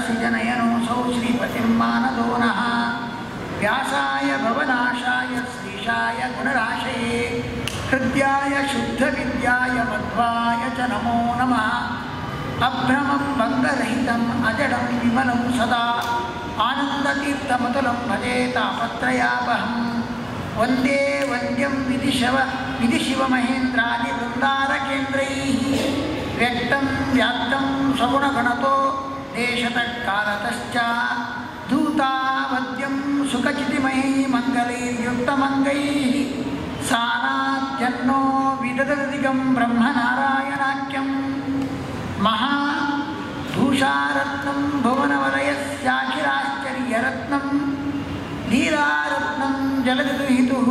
ಸರಸಿ ಜನಯನೋऽಸौ ಶ್ರೀಪತಿರ್ಮಾನದೋ ನಃ ವ್ಯಾಸಾಯ ಭವನಾಶಾಯ ಶ್ರೀಶಾಯ ಗುಣರಾಶಯೇ ಹೃದ್ಯಾಯ ಶುದ್ಧವಿದ್ಯಾಯ ಮಧ್ವಾಯ ಚ ನಮೋ ನಮಃ ಅಭ್ರಮಂ ಭಂಗರಹಿತಂ ಅಜಡಂ ವಿಮಲಂ ಸದಾ ಆನಂದತೀರ್ಥಮತುಲಂ ಭಜೆ ತಾಪತ್ರಯಾಪಹಂ ವಂದೇ ವಂದ್ಯಂ ವಿಧಿಶವ ವಿಧಿಶಿವಮಹೇಂದ್ರಾದಿ ವೃಂದಾರಕೇಂದ್ರೈः ವ್ಯಕ್ತಂ ವ್ಯಾಪ್ತಂ ಸಗುಣಗಣತೋ ದೇಶತಃ ಕಾಲತಶ್ಚ ಧೂತಾವದ್ಯಂ ಸುಖಚಿತಿಮಯೈ ಮಂಗಲೈರ್ಯುಕ್ತಮಂಗೈः ಸಾನಾದ್ಯನ್ನೋ ವಿದದದಿಗಂ ಬ್ರಹ್ಮನಾರಾಯಣಾಖ್ಯಂ महाभूषारत्नं भुवनवलयस्याखिराश्चर्यरत्नं लीलारत्नं जलदिदुहितुः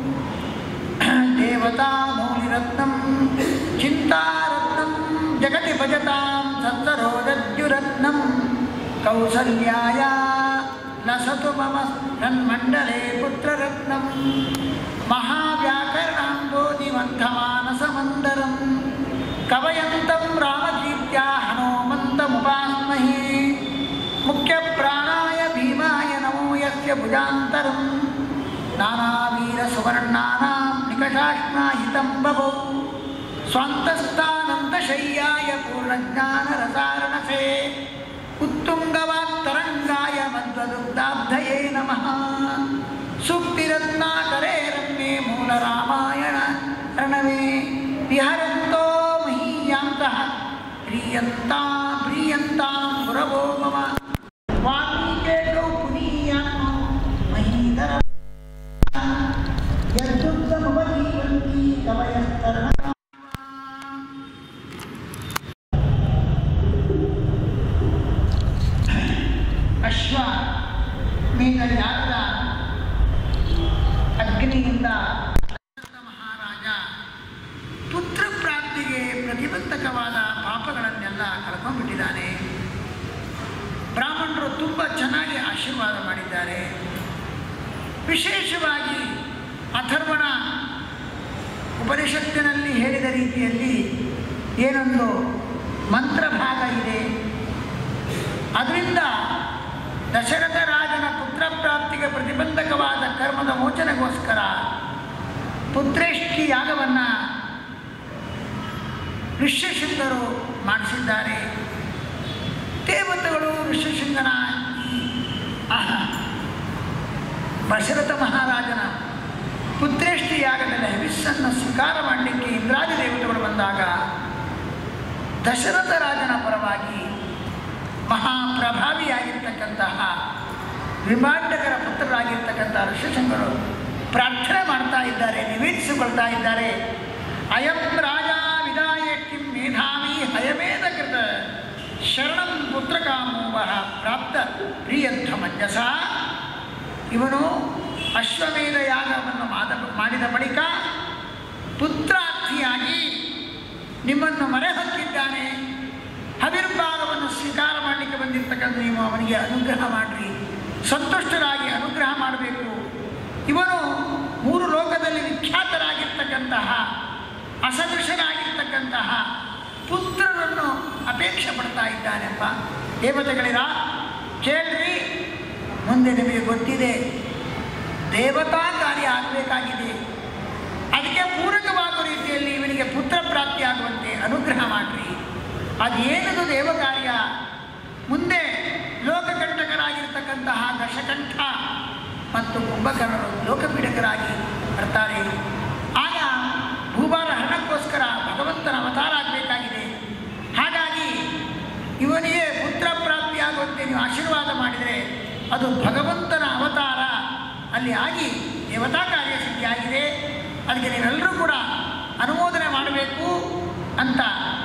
देवतामौलिरत्नं चिन्तारत्नं जगति भजतां सत्सरोदद्युरत्नं कौसल्याय लसतु मम तन्मण्डले पुत्ररत्नं महाव्याकरणाम्बोधिमन्थमानसमन्दरम् कवयन्तं रामकीर्त्या हनोमन्तमुपास्महे मुख्यप्राणाय भीमाय नमो यस्य भुजान्तरं नानावीरसुवर्णानां निकषाश्नाहितं बभौ स्वान्तस्थानन्दशय्याय पूर्णज्ञानरसारणसे उत्तुङ्गवाक्तरङ्गाय मध्वदुग्धाब्धये नमः सुक्तिरत्नाकरे रम्ये मूलरामायण रणवे विहरन्तो महीयान्तः प्रीयन्ता प्रीयन्तां गुरवो मम वाल्मीकेटौ पुनीयान्नो महीधर यद्युक्तमुपजीवन्ति कवयस्तरण ಅಶ್ವ ಮೇಘಜಾತ ಅಗ್ನಿಯಿಂದ ದಶರಥ ಮಹಾರಾಜ ಪುತ್ರ ಪ್ರಾಪ್ತಿಗೆ ಪ್ರತಿಬಂಧಕವಾದ ಪಾಪಗಳನ್ನೆಲ್ಲ ಕಳ್ಕೊಂಡ್ಬಿಟ್ಟಿದ್ದಾನೆ ಬ್ರಾಹ್ಮಣರು ತುಂಬ ಚೆನ್ನಾಗಿ ಆಶೀರ್ವಾದ ಮಾಡಿದ್ದಾರೆ ವಿಶೇಷವಾಗಿ ಅಥರ್ವಣ ಉಪನಿಷತ್ತಿನಲ್ಲಿ ಹೇಳಿದ ರೀತಿಯಲ್ಲಿ ಏನೊಂದು ಮಂತ್ರಭಾಗ ಇದೆ ಅದರಿಂದ ದಶರಥ ರಾಜನ ಪುತ್ರ ಪ್ರಾಪ್ತಿಗೆ ಪ್ರತಿಬಂಧಕವಾದ ಕರ್ಮದ ಮೋಚನೆಗೋಸ್ಕರ ಪುತ್ರೇಷ್ಠಿ ಯಾಗವನ್ನು ಋಷ್ಯಶೃಂಗರು ಮಾಡಿಸಿದ್ದಾರೆ ದೇವತೆಗಳು ಋಷ್ಯಶೃಂಗನ ಈ ಆಹ, ದಶರಥ ಮಹಾರಾಜನ ಪುತ್ರೇಷ್ಠಿ ಯಾಗದಲ್ಲಿ ಹವಿಸ್ಸನ್ನು ಸ್ವೀಕಾರ ಮಾಡಲಿಕ್ಕೆ ಇಂದ್ರಾದಿ ದೇವತೆಗಳು ಬಂದಾಗ ದಶರಥ ರಾಜನ ಪರವಾಗಿ ಮಹಾಪ್ರಭಾವಿಯಾಗಿರ್ತಕ್ಕಂತಹ ವಿಮಾಂಡಕರ ಪುತ್ರರಾಗಿರ್ತಕ್ಕಂಥ ಋಷಿಶಂಕರು ಪ್ರಾರ್ಥನೆ ಮಾಡ್ತಾ ಇದ್ದಾರೆ ನಿವೇದಿಸಿಕೊಳ್ತಾ ಇದ್ದಾರೆ ಅಯಂ ರಾಜ ವಿದಾಯ ಕಿಂ ಮೇಧಾವಿ ಹಯಮೇಧ ಕೃತ ಶರಣಂ ಪುತ್ರಕಾಮೋವಹ ಪ್ರಾಪ್ತ ಪ್ರಿಯಂಥ ಮಂಜಸ ಇವನು ಅಶ್ವಮೇಧ ಯಾಗವನ್ನು ಮಾದ ಮಾಡಿದ ಬಳಿಕ ಪುತ್ರಾರ್ಥಿಯಾಗಿ ನಿಮ್ಮನ್ನು ಮರೆ ಹೊಕ್ಕಿದ್ದಾನೆ ಹವಿರ್ಭಾಗವನ್ನು ಸ್ವೀಕಾರ ಮಾಡಲಿಕ್ಕೆ ಬಂದಿರ್ತಕ್ಕಂಥ ನೀವು ಅವನಿಗೆ ಅನುಗ್ರಹ ಮಾಡಿರಿ ಸಂತುಷ್ಟರಾಗಿ ಅನುಗ್ರಹ ಮಾಡಬೇಕು ಇವನು ಮೂರು ಲೋಕದಲ್ಲಿ ವಿಖ್ಯಾತರಾಗಿರ್ತಕ್ಕಂತಹ ಅಸದೃಶರಾಗಿರ್ತಕ್ಕಂತಹ ಪುತ್ರರನ್ನು ಅಪೇಕ್ಷೆ ಪಡ್ತಾ ಇದ್ದಾನೆಪ್ಪ ದೇವತೆಗಳಿರ ಕೇಳ್ರಿ ಮುಂದೆ ನಿಮಗೆ ಗೊತ್ತಿದೆ ದೇವತಾ ಕಾರ್ಯ ಆಗಬೇಕಾಗಿದೆ ಅದಕ್ಕೆ ಪೂರಕವಾಗುವ ರೀತಿಯಲ್ಲಿ ಇವನಿಗೆ ಪುತ್ರ ಪ್ರಾಪ್ತಿಯಾಗುವಂತೆ ಅನುಗ್ರಹ ಮಾಡಿರಿ ಅದೇನದು ದೇವ ಕಾರ್ಯ ಮುಂದೆ ಲೋಕಕಂಟಕರಾಗಿರ್ತಕ್ಕಂತಹ ದಶಕಂಠ ಮತ್ತು ಕುಂಭಕರ್ಣರು ಲೋಕಪೀಡಕರಾಗಿ ಬರ್ತಾರೆ ಆಗ ಭೂಭಾರ ಹಣಕ್ಕೋಸ್ಕರ ಭಗವಂತನ ಅವತಾರ ಆಗಬೇಕಾಗಿದೆ ಹಾಗಾಗಿ ಇವನಿಗೆ ಪುತ್ರ ಪ್ರಾಪ್ತಿಯಾಗುವಂತೆ ನೀವು ಆಶೀರ್ವಾದ ಮಾಡಿದರೆ ಅದು ಭಗವಂತನ ಅವತಾರ ಅಲ್ಲಿ ಆಗಿ ದೇವತಾ ಕಾರ್ಯ ಸಿದ್ಧಿಯಾಗಿದೆ ಅದಕ್ಕೆ ನೀವೆಲ್ಲರೂ ಕೂಡ ಅನುಮೋದನೆ ಮಾಡಬೇಕು ಅಂತ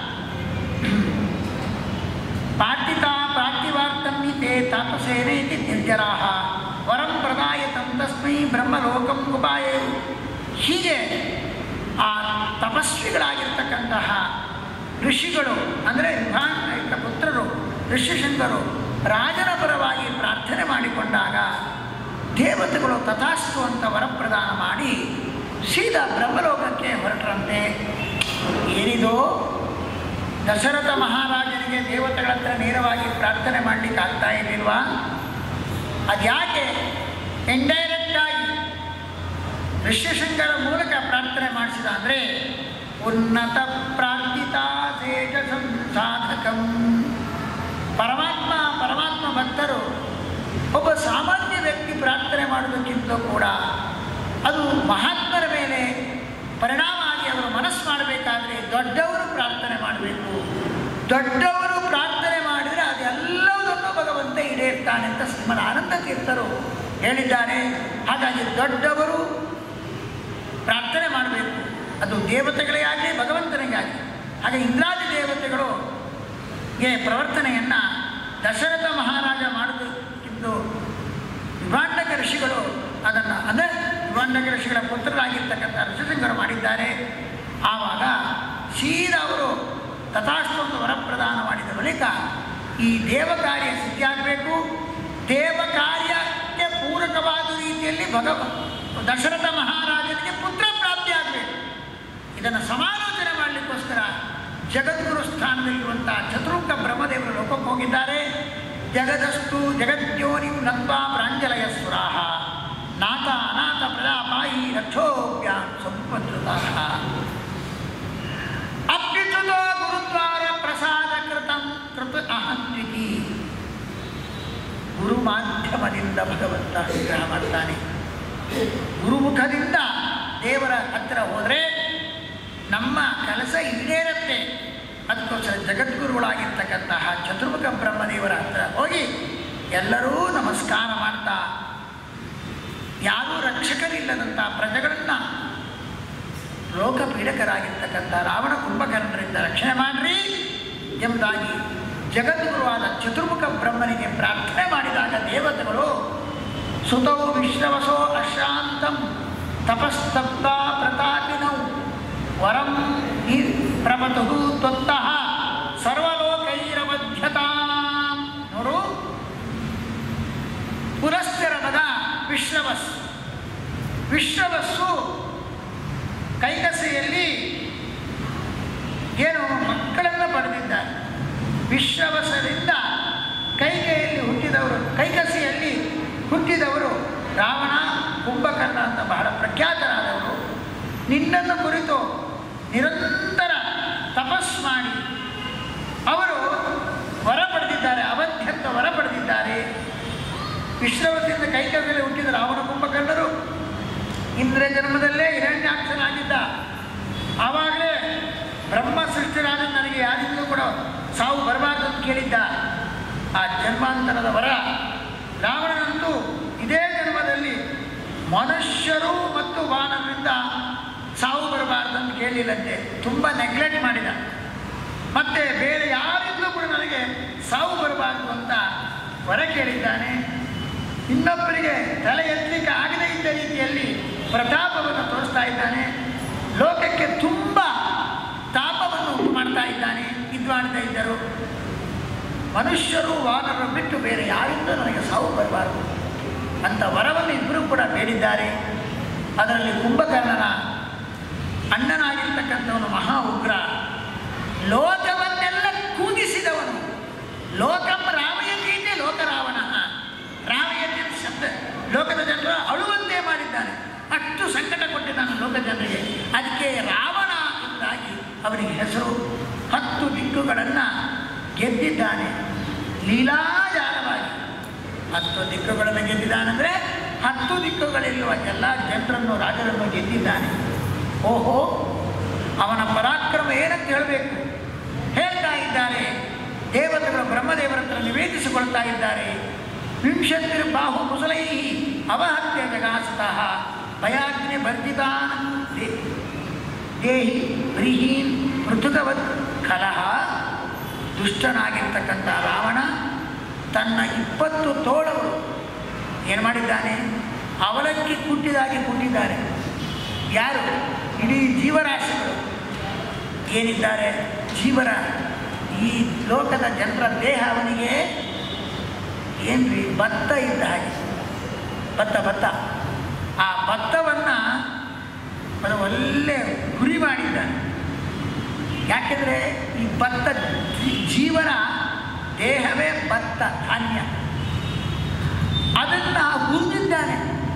ಪಾರ್ಥಿತ ಪಾರ್ಥಿವಾರ್ಥಂ ಇತೆ ತಾಪಸೇನೇತಿ ನಿರ್ಜರಾಹ ವರಂ ಪ್ರದಾಯತಂ ತಸ್ಮೈ ಬ್ರಹ್ಮಲೋಕಂ ಉಪಾಯು ಹೀಗೆ ಆ ತಪಸ್ವಿಗಳಾಗಿರ್ತಕ್ಕಂತಹ ಋಷಿಗಳು ಅಂದರೆ ವಿಭಾಂತ ಪುತ್ರರು ಋಷಿಶಂಕರು ರಾಜನ ಪರವಾಗಿ ಪ್ರಾರ್ಥನೆ ಮಾಡಿಕೊಂಡಾಗ ದೇವತೆಗಳು ತಥಾಸ್ತು ಅಂತ ವರಪ್ರದಾನ ಮಾಡಿ ಸೀದಾ ಬ್ರಹ್ಮಲೋಕಕ್ಕೆ ಹೊರಟರಂತೆ ಏನಿದೋ ದಶರಥ ಮಹಾರಾಜನಿಗೆ ದೇವತೆಗಳ ಹತ್ರ ನೇರವಾಗಿ ಪ್ರಾರ್ಥನೆ ಮಾಡಲಿಕ್ಕೆ ಆಗ್ತಾ ಇರಲಿಲ್ವಾ ಅದ್ಯಾಕೆ ಇಂಡೈರೆಕ್ಟ್ ಆಗಿ ಋಷ್ಯಶಂಕರ ಮೂಲಕ ಪ್ರಾರ್ಥನೆ ಮಾಡಿಸಿದ ಅಂದರೆ ಉನ್ನತ ಪ್ರಾರ್ಥಿತ ಶೇಷ ಸಂಸಾಧಕಂ ಪರಮಾತ್ಮ ಪರಮಾತ್ಮ ಭಕ್ತರು ಒಬ್ಬ ಸಾಮಾನ್ಯ ವ್ಯಕ್ತಿ ಪ್ರಾರ್ಥನೆ ಮಾಡೋದಕ್ಕಿಂತ ಕೂಡ ಅದು ಮಹಾತ್ಮರ ಮೇಲೆ ಪರಿಣಾಮ ಆಗಿ ಅವರು ಮನಸ್ಸು ಮಾಡಬೇಕಾದ್ರೆ ದೊಡ್ಡವರು ಪ್ರಾರ್ಥನೆ ಮಾಡಬೇಕು ದೊಡ್ಡವರು ಪ್ರಾರ್ಥನೆ ಮಾಡಿದರೆ ಅದೆಲ್ಲವುದನ್ನು ಭಗವಂತ ಈಡೇರ್ತಾನೆ ಅಂತ ಶ್ರೀಮದ ಆನಂದ ತೀರ್ಥರು ಹೇಳಿದ್ದಾರೆ ಹಾಗಾಗಿ ದೊಡ್ಡವರು ಪ್ರಾರ್ಥನೆ ಮಾಡಬೇಕು ಅದು ದೇವತೆಗಳೇ ಆಗಲಿ ಭಗವಂತನಿಗೆ ಆಗಲಿ ಹಾಗೆ ಇಂದ್ರಾದಿ ದೇವತೆಗಳು ಗೆ ಪ್ರವರ್ತನೆಯನ್ನು ದಶರಥ ಮಹಾರಾಜ ಮಾಡುವುದಕ್ಕಿಂತ ವಿಭಾಂಡಕ ಋಷಿಗಳು ಅದನ್ನು ಅಂದರೆ ವಿಭಾಂಡಕ ಋಷಿಗಳ ಪುತ್ರರಾಗಿರ್ತಕ್ಕಂಥ ಋಷಿಸಿಂಗರು ಮಾಡಿದ್ದಾರೆ ಆವಾಗ ಸೀದಾ ಅವರು ತಥಾಷ್ಟೊಂದು ವರಪ್ರದಾನ ಮಾಡಿದ ಬಳಿಕ ಈ ದೇವ ಕಾರ್ಯ ಸಿದ್ಧಿಯಾಗಬೇಕು ದೇವ ಕಾರ್ಯಕ್ಕೆ ಪೂರಕವಾದ ರೀತಿಯಲ್ಲಿ ಭಗವ ದಶರಥ ಮಹಾರಾಜನಿಗೆ ಪುತ್ರ ಪ್ರಾಪ್ತಿಯಾಗಬೇಕು ಇದನ್ನು ಸಮಾಲೋಚನೆ ಮಾಡಲಿಕ್ಕೋಸ್ಕರ ಜಗದ್ಗುರು ಸ್ಥಾನದಲ್ಲಿರುವಂಥ ಚತುರ್ಕ ಬ್ರಹ್ಮದೇವರು ಲೋಕಕ್ಕೆ ಹೋಗಿದ್ದಾರೆ ಜಗದಸ್ತು ಜಗದ್ಯೋನಿ ನತ್ವಾ ಪ್ರಾಂಜಲಯ ಸುರಾಹ ನಾಥ ಅನಾಥ ಪ್ರಜಾಪಾಯಿ ರಕ್ಷೋಭ್ಯಾಂ ಸಂಪದ್ರುತಾಹ ಅಪ್ಯುತೋ ಗುರುದ್ವಾರ ಪ್ರಸಾದ ಕೃತಂ ಕೃತ ಅಹಂತ್ವಿಕಿ ಗುರು ಮಾಧ್ಯಮದಿಂದ ಭಗವಂತ ಅನುಗ್ರಹ ಮಾಡ್ತಾನೆ ಗುರುಮುಖದಿಂದ ದೇವರ ಹತ್ತಿರ ಹೋದರೆ ನಮ್ಮ ಕೆಲಸ ಈಡೇರುತ್ತೆ ಅದಕ್ಕೋಸ್ಕರ ಜಗದ್ಗುರುಗಳಾಗಿರ್ತಕ್ಕಂತಹ ಚತುರ್ಮುಖ ಬ್ರಹ್ಮದೇವರ ಹತ್ತಿರ ಹೋಗಿ ಎಲ್ಲರೂ ನಮಸ್ಕಾರ ಮಾಡ್ತಾ ಯಾರೂ ರಕ್ಷಕರಿಲ್ಲದಂಥ ಪ್ರಜೆಗಳನ್ನು ಲೋಕಪೀಡಕರಾಗಿರ್ತಕ್ಕಂಥ ರಾವಣ ಕುಂಭಕರ್ಣರಿಂದ ರಕ್ಷಣೆ ಮಾಡ್ರಿ ಎಂಬುದಾಗಿ ಜಗದ್ಗುರುವಾದ ಚತುರ್ಮುಖ ಬ್ರಹ್ಮನಿಗೆ ಪ್ರಾರ್ಥನೆ ಮಾಡಿದಾಗ ದೇವತೆಗಳು ಸುತೌ ವಿಶ್ರವಸೋ ಅಶಾಂತಂ ತಪಸ್ತಪ್ತ ಪ್ರತಾಪಿನೌ ವರಂ ಈ ಪ್ರಮತು ತ್ವತ್ತಃ ಸರ್ವಲೋಕೈರಮಧ್ಯತಾಂ ನೋಡು ಪುರಸ್ತಿರಮದ ವಿಶ್ರವಸ್ ವಿಶ್ರವಸ್ಸು ಕೈಕಸೆಯಲ್ಲಿ ಏನು ಮಕ್ಕಳನ್ನು ಪಡೆದಿದ್ದಾರೆ ವಿಶ್ರವಸದಿಂದ ಕೈಕೆಯಲ್ಲಿ ಹುಟ್ಟಿದವರು ಕೈಕಸಿಯಲ್ಲಿ ಹುಟ್ಟಿದವರು ರಾವಣ ಕುಂಭಕರ್ಣ ಅಂತ ಬಹಳ ಪ್ರಖ್ಯಾತರಾದವರು ನಿನ್ನನ್ನು ಕುರಿತು ನಿರಂತರ ತಪಸ್ ಮಾಡಿ ಅವರು ವರ ಪಡೆದಿದ್ದಾರೆ ಅವಧ್ಯಂತ ವರ ಪಡೆದಿದ್ದಾರೆ ವಿಶ್ರವಸಿಯಿಂದ ಕೈಕಸೆಯಲ್ಲಿ ಹುಟ್ಟಿದ ರಾವಣ ಕುಂಭಕರ್ಣರು ಇಂದ್ರ ಜನ್ಮದಲ್ಲೇ ಹಿರಣ್ಯಾಕ್ಷನಾಗಿದ್ದ ಆವಾಗಲೇ ಬ್ರಹ್ಮ ಸೃಷ್ಟಿರಾದ ನನಗೆ ಯಾರಿಂದಲೂ ಕೂಡ ಸಾವು ಬರಬಾರ್ದು ಅಂತ ಕೇಳಿದ್ದ ಆ ಜನ್ಮಾಂತರದ ವರ ರಾವಣನಂತೂ ಇದೇ ಜನ್ಮದಲ್ಲಿ ಮನುಷ್ಯರು ಮತ್ತು ವಾನರಿಂದ ಸಾವು ಬರಬಾರ್ದು ಅಂತ ಕೇಳಿಲ್ಲಂತೆ ತುಂಬ ನೆಗ್ಲೆಕ್ಟ್ ಮಾಡಿದ ಮತ್ತೆ ಬೇರೆ ಯಾರಿಂದಲೂ ಕೂಡ ನನಗೆ ಸಾವು ಬರಬಾರ್ದು ಅಂತ ವರ ಕೇಳಿದ್ದಾನೆ ಇನ್ನೊಬ್ಬರಿಗೆ ತಲೆ ಎತ್ತಲಿಕ್ಕೆ ಆಗದೇ ಇದ್ದ ರೀತಿಯಲ್ಲಿ ಪ್ರತಾಪವನ್ನು ತೋರಿಸ್ತಾ ಇದ್ದಾನೆ ಲೋಕಕ್ಕೆ ತುಂಬ ತಾಪವನ್ನು ಉಂಟು ಮಾಡ್ತಾ ಇದ್ದಾನೆ ಇದು ಮಾಡ್ತಾ ಇದ್ದರು ಮನುಷ್ಯರು ವಾನರನ್ನು ಬಿಟ್ಟು ಬೇರೆ ಯಾರಿಂದ ನನಗೆ ಸಾವು ಬರಬಾರದು ಅಂತ ವರವನ್ನು ಇಬ್ಬರು ಕೂಡ ಬೇಡಿದ್ದಾರೆ ಅದರಲ್ಲಿ ಕುಂಭಕರ್ಣನ ಅಣ್ಣನಾಗಿರ್ತಕ್ಕಂಥವನು ಮಹಾ ಉಗ್ರ ಲೋಕವನ್ನೆಲ್ಲ ಕೂಗಿಸಿದವನು ಲೋಕಂ ರಾಮಯತೀತೆ ಲೋಕ ರಾವಣ ರಾಮಯತಿ ಶಬ್ದ ಲೋಕದ ಜನರ ಅಳುವಂತೆ ಮಾಡಿದ್ದಾನೆ ಅಷ್ಟು ಸಂಕಟ ಕೊಟ್ಟಿದ್ದಾನೆ ಲೋಕ ಜನರಿಗೆ ಅದಕ್ಕೆ ರಾವಣ ಎಂದಾಗಿ ಅವರಿಗೆ ಹೆಸರು ಹತ್ತು ದಿಕ್ಕುಗಳನ್ನು ಗೆದ್ದಿದ್ದಾನೆ ಲೀಲಾಜಾಲವಾಗಿ ಹತ್ತು ದಿಕ್ಕುಗಳನ್ನು ಗೆದ್ದಿದ್ದಾನೆಂದರೆ ಹತ್ತು ದಿಕ್ಕುಗಳಿರುವ ಎಲ್ಲ ಜನರನ್ನು ರಾಜರನ್ನು ಗೆದ್ದಿದ್ದಾನೆ ಓಹೋ ಅವನ ಪರಾಕ್ರಮ ಏನಂತ ಹೇಳಬೇಕು ಹೇಳ್ತಾ ಇದ್ದಾರೆ ದೇವತೆಗಳು ಬ್ರಹ್ಮದೇವರ ಹತ್ರ ನಿವೇದಿಸಿಕೊಳ್ತಾ ಇದ್ದಾರೆ ವಿಂಶತಿರ್ ಬಾಹು ಮುಸಲೈ ಅವಹತ್ಯ ಜಗಾಸತಃ ಭಯಾಗ್ನಿ ಬರ್ಧಿತಾನ್ ದೇ- ದೇಹಿ ಬ್ರೀಹೀನ್ ಮೃದುಕವತ್ ಕಲಹ ದುಷ್ಟನಾಗಿರ್ತಕ್ಕಂಥ ರಾವಣ ತನ್ನ ಇಪ್ಪತ್ತು ತೋಳವರು ಏನು ಮಾಡಿದ್ದಾನೆ ಅವಲಕ್ಕಿ ಕುಟ್ಟಿದಾಗಿ ಕುಟ್ಟಿದ್ದಾರೆ ಯಾರು ಇಡೀ ಜೀವರಾಶಿಗಳು ಏನಿದ್ದಾರೆ ಜೀವರ ಈ ಲೋಕದ ಜನರ ದೇಹ ಅವನಿಗೆ ಏನ್ರಿ ಭತ್ತ ಇದ್ದ ಹಾಗೆ ಭತ್ತ ಭತ್ತ ಆ ಭತ್ತವನ್ನು ಅದು ಒಳ್ಳೆ ಗುರಿ ಮಾಡಿದ್ದಾನೆ ಯಾಕೆಂದರೆ ಈ ಭತ್ತ ಜೀ- ಜೀವನ ದೇಹವೇ ಭತ್ತ ಧಾನ್ಯ ಅದನ್ನು ಹುರಿದಿದ್ದಾನೆ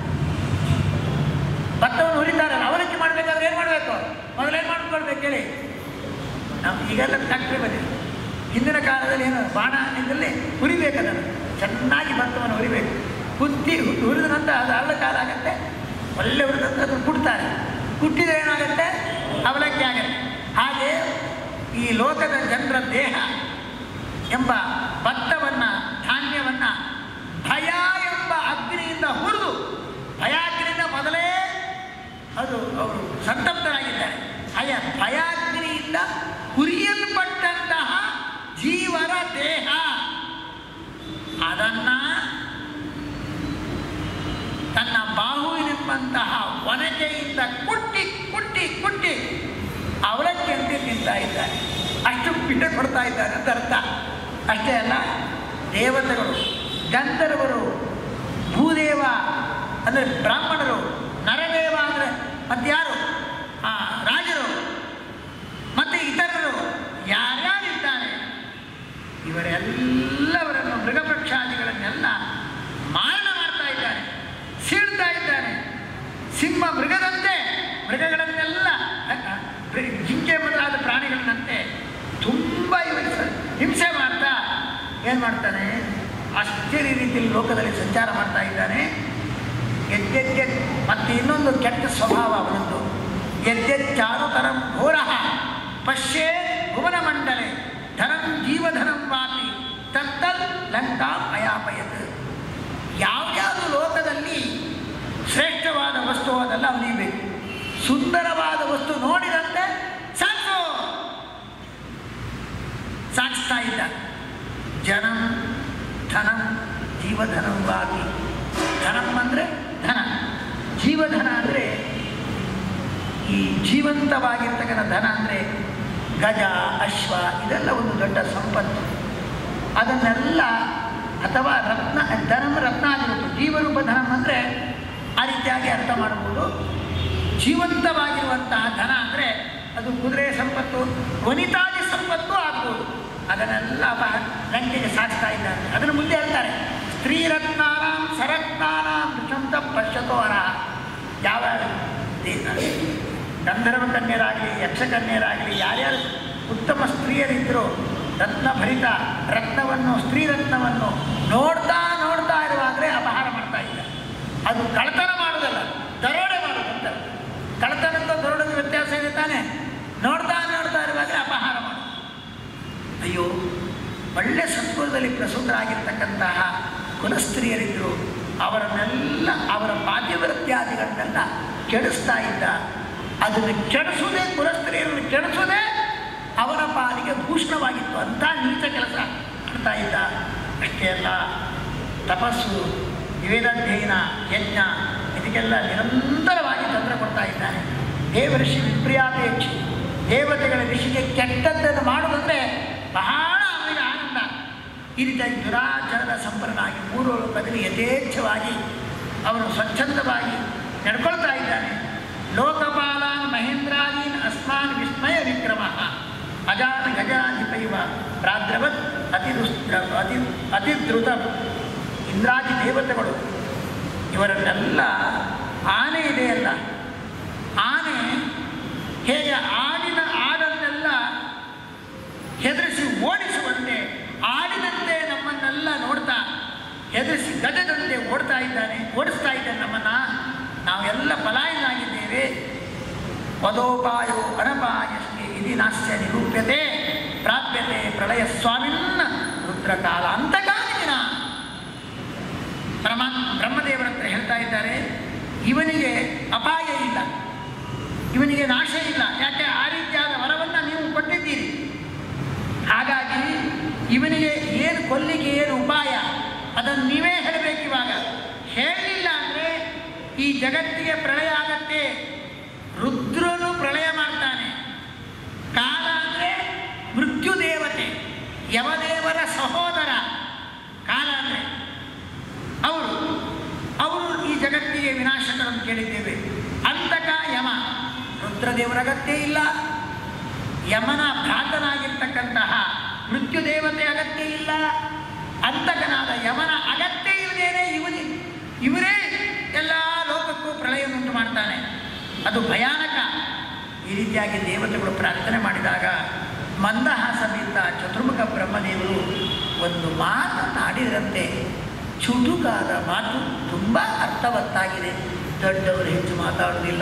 ಭತ್ತವನ್ನು ಹುರಿತಾರಲ್ಲ ಅವಲಕ್ಕಿ ಮಾಡಬೇಕಾದ್ರೆ ಏನು ಮಾಡಬೇಕು ಮೊದಲೇನು ಮಾಡ್ಕೊಳ್ಬೇಕು ಹೇಳಿ ನಾವು ಈಗೆಲ್ಲ ಫ್ಯಾಕ್ಟ್ರಿ ಬಂದಿದೆ ಹಿಂದಿನ ಕಾಲದಲ್ಲಿ ಏನು ಬಾಣ ಇದರಲ್ಲಿ ಹುರಿಬೇಕದನ್ನು ಚೆನ್ನಾಗಿ ಭತ್ತವನ್ನು ಹುರಿಬೇಕು ಕುತ್ತಿ ಹುರಿದ ನಂತರ ಅದು ಅರ್ಧ ಕಾಲ ಆಗುತ್ತೆ ಒಳ್ಳೆ ಹುರಿದ ನಂತರ ಅದನ್ನು ಕುಟ್ತಾರೆ ಕುಟ್ಟಿದ್ರೆ ಏನಾಗುತ್ತೆ ಅವಲಕ್ಕಿ ಆಗುತ್ತೆ ಹಾಗೆ ಈ ಲೋಕದ ಜನರ ದೇಹ ಎಂಬ ಭತ್ತವನ್ನು ಧಾನ್ಯವನ್ನು ಭಯ ಎಂಬ ಅಗ್ನಿಯಿಂದ ಹುರಿದು ಭಯಾಗ್ನಿಯಿಂದ ಮೊದಲೇ ಅದು ಅವರು ಸಂತಪ್ತರಾಗಿದ್ದಾರೆ ಭಯ ಭಯಾಗ್ನಿಯಿಂದ ಹುರಿಯಲ್ಪಟ್ಟಂತಹ ಜೀವನ ದೇಹ ಅದನ್ನ ತನ್ನ ಬಾಹುವಿನೆಂಬಂತಹ ಒನಕೆಯಿಂದ ಕುಟ್ಟಿ ಕುಟ್ಟಿ ಕುಟ್ಟಿ ಅವಲಕ್ಕಿಯಂತೆ ತಿಂತಾ ಇದ್ದಾರೆ ಅಷ್ಟು ಪಿಂಡ ಕೊಡ್ತಾ ಇದ್ದಾರೆ ಅಂತ ಅರ್ಥ ಅಷ್ಟೇ ಅಲ್ಲ ದೇವತೆಗಳು ಗಂಧರ್ವರು ಭೂದೇವ ಅಂದರೆ ಬ್ರಾಹ್ಮಣರು ನರದೇವ ಅಂದರೆ ಮತ್ಯಾರು ಆ, ರಾಜರು ಮತ್ತು ಇತರರು ಯಾರ್ಯಾರಿದ್ದಾರೆ ಇವರೆಲ್ಲವರನ್ನು ಮೃಗಪಕ್ಷಾದಿಗಳನ್ನೆಲ್ಲ ಮಾರಣ ಮಾಡ್ತಾ ಇದ್ದಾರೆ ಸೀಳ್ತಾ ಇದ್ದಾರೆ ಸಿಂಹ ಮೃಗದಂತೆ ಮೃಗಗಳನ್ನೆಲ್ಲ ಅ- ಅ, ಜಿಂಕೆ ಮೊದಲಾದ ಪ್ರಾಣಿಗಳನ್ನಂತೆ ತುಂಬ ಇವರು ಸ- ಹಿಂಸೆ ಮಾಡ್ತಾ ಏನು ಮಾಡ್ತಾನೆ ಆಶ್ಚರ್ಯ ರೀತಿಯಲ್ಲಿ ಲೋಕದಲ್ಲಿ ಸಂಚಾರ ಮಾಡ್ತಾ ಇದ್ದಾನೆ ಎದ್ದೆದ್ದೆ ಮತ್ತು ಇನ್ನೊಂದು ಕೆಟ್ಟ ಸ್ವಭಾವ ಅವನದ್ದು ಎದ್ದೆಚ್ಚಾರುತರಂ ಘೋರ ಪಶ್ಯೇ ಭುವನ ಮಂಡಲೆ ಧನಂ ಜೀವಧನಂ ವಾಪಿ ತತ್ತಲ್ ಲಂಕಾಂ ಅಯಾಪಯತ್ ಯಾವ್ಯಾವುದು ಲೋಕದಲ್ಲಿ ಶ್ರೇಷ್ಠವಾದ ವಸ್ತು ಅದೆಲ್ಲ ಅವನಿಬೇಕು ಸುಂದರವಾದ ವಸ್ತು ನೋಡಿದಂತೆ ಸಾಕು ಸಾಗಿಸ್ತಾ ಇದ್ದ ಜನಂ ಧನಂ ಜೀವಧನಂ ವಾಪಿ ಧನಂ ಅಂದರೆ ಧನ ಜೀವಧನ ಅಂದರೆ ಈ ಜೀವಂತವಾಗಿರ್ತಕ್ಕಂಥ ಧನ ಅಂದರೆ ಗಜ ಅಶ್ವ ಇದೆಲ್ಲ ಒಂದು ದೊಡ್ಡ ಸಂಪತ್ತು ಅದನ್ನೆಲ್ಲ ಅಥವಾ ರತ್ನ ಧನಂ ರತ್ನ ಆಗಿರುತ್ತೆ ಜೀವರೂಪ ಧನಂ ಅಂದರೆ ಆ ರೀತಿಯಾಗಿ ಅರ್ಥ ಮಾಡ್ಬೋದು ಜೀವಂತವಾಗಿರುವಂತಹ ಧನ ಅಂದರೆ ಅದು ಕುದುರೆ ಸಂಪತ್ತು ವನಿತಾದಿ ಸಂಪತ್ತು ಆಗ್ಬೋದು ಅದನ್ನೆಲ್ಲ ಅಪ ಲಂಕೆಗೆ ಸಾಗಿಸ್ತಾ ಇದ್ದಾರೆ ಅದನ್ನು ಮುಂದೆ ಹೇಳ್ತಾರೆ ಸ್ತ್ರೀರತ್ನಾನಾಂ ಸರತ್ನಾನಾಂ ಋಷಂತ ಪಶ್ಯತೋರ ಯಾವ ದೇ- ಗಂಧರ್ವ ಕನ್ಯರಾಗಲಿ ಯಕ್ಷಕನ್ಯರಾಗಲಿ ಯಾರ್ಯಾರು ಉತ್ತಮ ಸ್ತ್ರೀಯರಿದ್ದರು ರತ್ನಭರಿತ ರತ್ನವನ್ನು ಸ್ತ್ರೀ ರತ್ನವನ್ನು ನೋಡ್ತಾ ನೋಡ್ತಾ ಇರುವಾಗಲೇ ಅಪಹಾರ ಮಾಡ್ತಾ ಇದ್ದಾರೆ ಅದು ಕಳ್ತನ ಮಾಡೋದಲ್ಲ ದರೋಡೆ ಮಾಡೋದು ಅಂತ ಕಳ್ತನಕ್ಕೂ ದರೋಡೆಗೂ ವ್ಯತ್ಯಾಸ ಇದೆ ತಾನೆ ನೋಡ್ತಾ ನೋಡ್ತಾ ಇರುವಾಗ ಅಪಹಾರ ಮಾಡೋದು ಅಯ್ಯೋ ಒಳ್ಳೆ ಸಂಸ್ಕೃತದಲ್ಲಿ ಪ್ರಸೂತರಾಗಿರ್ತಕ್ಕಂತಹ ಕುಲಸ್ತ್ರೀಯರಿದ್ದರು ಅವರನ್ನೆಲ್ಲ ಅವರ ಪಾದ್ಯವೃತ್ಯಾದಿಗಳನ್ನೆಲ್ಲ ಕೆಡಿಸ್ತಾ ಇದ್ದ ಅದನ್ನು ಕೆಡಿಸೋದೇ ಕುಲಸ್ತ್ರೀಯರನ್ನು ಕೆಡಿಸೋದೇ ಅವರ ಪಾಲಿಗೆ ಭೂಷಣವಾಗಿತ್ತು ಅಂತ ನೀಚ ಕೆಲಸ ಮಾಡ್ತಾ ಇದ್ದ ಅಷ್ಟೇ ಅಲ್ಲ ತಪಸ್ಸು ವೇದಾಧ್ಯಯನ ಯಜ್ಞ ಇದಕ್ಕೆಲ್ಲ ನಿರಂತರವಾಗಿ ತೊಂದರೆ ಕೊಡ್ತಾ ಇದ್ದಾನೆ ದೇವಋಷಿ ವಿಪ್ರಿಯಾಪೇಕ್ಷಿ ದೇವತೆಗಳ ಋಷಿಗೆ ಕೆಟ್ಟದ್ದನ್ನು ಮಾಡುವುದಂದರೆ ಬಹಳ ಅವನಿಗೆ ಆನಂದ ಈ ರೀತಿಯಾಗಿ ದುರಾಚಾರದ ಸಂಪನ್ನನಾಗಿ ಪೂರ್ವಲೋಕದಲ್ಲಿ ಯಥೇಚ್ಛವಾಗಿ ಅವನು ಸ್ವಚ್ಛಂದವಾಗಿ ನಡ್ಕೊಳ್ತಾ ಇದ್ದಾನೆ ಲೋಕಪಾಲಾನ್ ಮಹೇಂದ್ರಾದೀನ್ ಅಸ್ಮಾನ್ ವಿಸ್ಮಯ ವಿಕ್ರಮ ಅಜಾನ ಗಜಾಧಿಪೈವ ಪ್ರಾದ್ರವತ್ ಅತಿ ಅತಿ ಅತಿದ್ರುತ ಇಂದ್ರಾದಿ ದೇವತೆಗಳು ಇವರನ್ನೆಲ್ಲ ಆನೆ ಇದೆಯಲ್ಲ ಆನೆ ಹೇಗೆ ಆಡಿನ ಆಡನ್ನೆಲ್ಲ ಹೆದರಿಸಿ ಓಡಿಸುವಂತೆ ಆಡಿದಂತೆ ನಮ್ಮನ್ನೆಲ್ಲ ನೋಡ್ತಾ ಹೆದರಿಸಿ ಗಜದಂತೆ ಓಡ್ತಾ ಇದ್ದಾನೆ ಓಡಿಸ್ತಾ ಇದ್ದಾನೆ ನಮ್ಮನ್ನ ನಾವೆಲ್ಲ ಪಲಾಯನಾಗಿದ್ದೇವೆ ಪದೋಪಾಯೋ ಅನಪಾಯಸ್ತಿ ಇದಿ ನಾಸ್ಯ ನಿರೂಪ್ಯತೆ ಪ್ರಾಪ್ಯತೆ ಪ್ರಳಯ ಸ್ವಾಮಿನ್ನ ರುದ್ರಕಾಲ ಅಂತಕಾಲಿನ ಪರಮಾ ಬ್ರಹ್ಮದೇವರ ಹತ್ರ ಹೇಳ್ತಾ ಇದ್ದಾರೆ ಇವನಿಗೆ ಅಪಾಯ ಇಲ್ಲ ಇವನಿಗೆ ನಾಶ ಇಲ್ಲ ಯಾಕೆ ಆ ರೀತಿಯಾದ ವರವನ್ನು ನೀವು ಕೊಟ್ಟಿದ್ದೀರಿ ಹಾಗಾಗಿ ಇವನಿಗೆ ಏನು ಕೊಲ್ಲಿಗೆ ಏನು ಉಪಾಯ ಅದನ್ನು ನೀವೇ ಹೇಳಬೇಕು ಇವಾಗ ಹೇಳಲಿಲ್ಲ ಅಂದರೆ ಈ ಜಗತ್ತಿಗೆ ಪ್ರಳಯ ಆಗತ್ತೆ ರುದ್ರನು ಪ್ರಳಯ ಮಾಡ್ತಾನೆ ಕಾಲ ಅಂದರೆ ಮೃತ್ಯು ದೇವತೆ ಯಮದೇವರ ಸಹೋದರ ಕಾಲ ಅಂದರೆ ಅವರು ಅವರು ಈ ಜಗತ್ತಿಗೆ ವಿನಾಶಕರನ್ನು ಕೇಳಿದ್ದೇವೆ ಅಂತಕ ಯಮ ರುದ್ರದೇವರ ಅಗತ್ಯ ಇಲ್ಲ ಯಮನ ಭ್ರಾತನಾಗಿರ್ತಕ್ಕಂತಹ ಮೃತ್ಯು ದೇವತೆ ಅಗತ್ಯ ಇಲ್ಲ ಅಂತಕನಾದ ಯಮನ ಅಗತ್ಯ ಇಲ್ಲದೇನೆ ಇವನಿ ಇವರೇ ಎಲ್ಲ ಲೋಕಕ್ಕೂ ಪ್ರಳಯವನ್ನುಂಟು ಮಾಡ್ತಾನೆ ಅದು ಭಯಾನಕ ಈ ರೀತಿಯಾಗಿ ದೇವತೆಗಳು ಪ್ರಾರ್ಥನೆ ಮಾಡಿದಾಗ ಮಂದಹಾಸದಿಂದ ಚತುರ್ಮುಖ ಬ್ರಹ್ಮದೇವರು ಒಂದು ಮಾತನ್ನು ಆಡಿದ್ರಂತೆ ಚುಟುಕಾದ ಮಾತು ತುಂಬ ಅರ್ಥವತ್ತಾಗಿದೆ ದೊಡ್ಡವರು ಹೆಚ್ಚು ಮಾತಾಡುವುದಿಲ್ಲ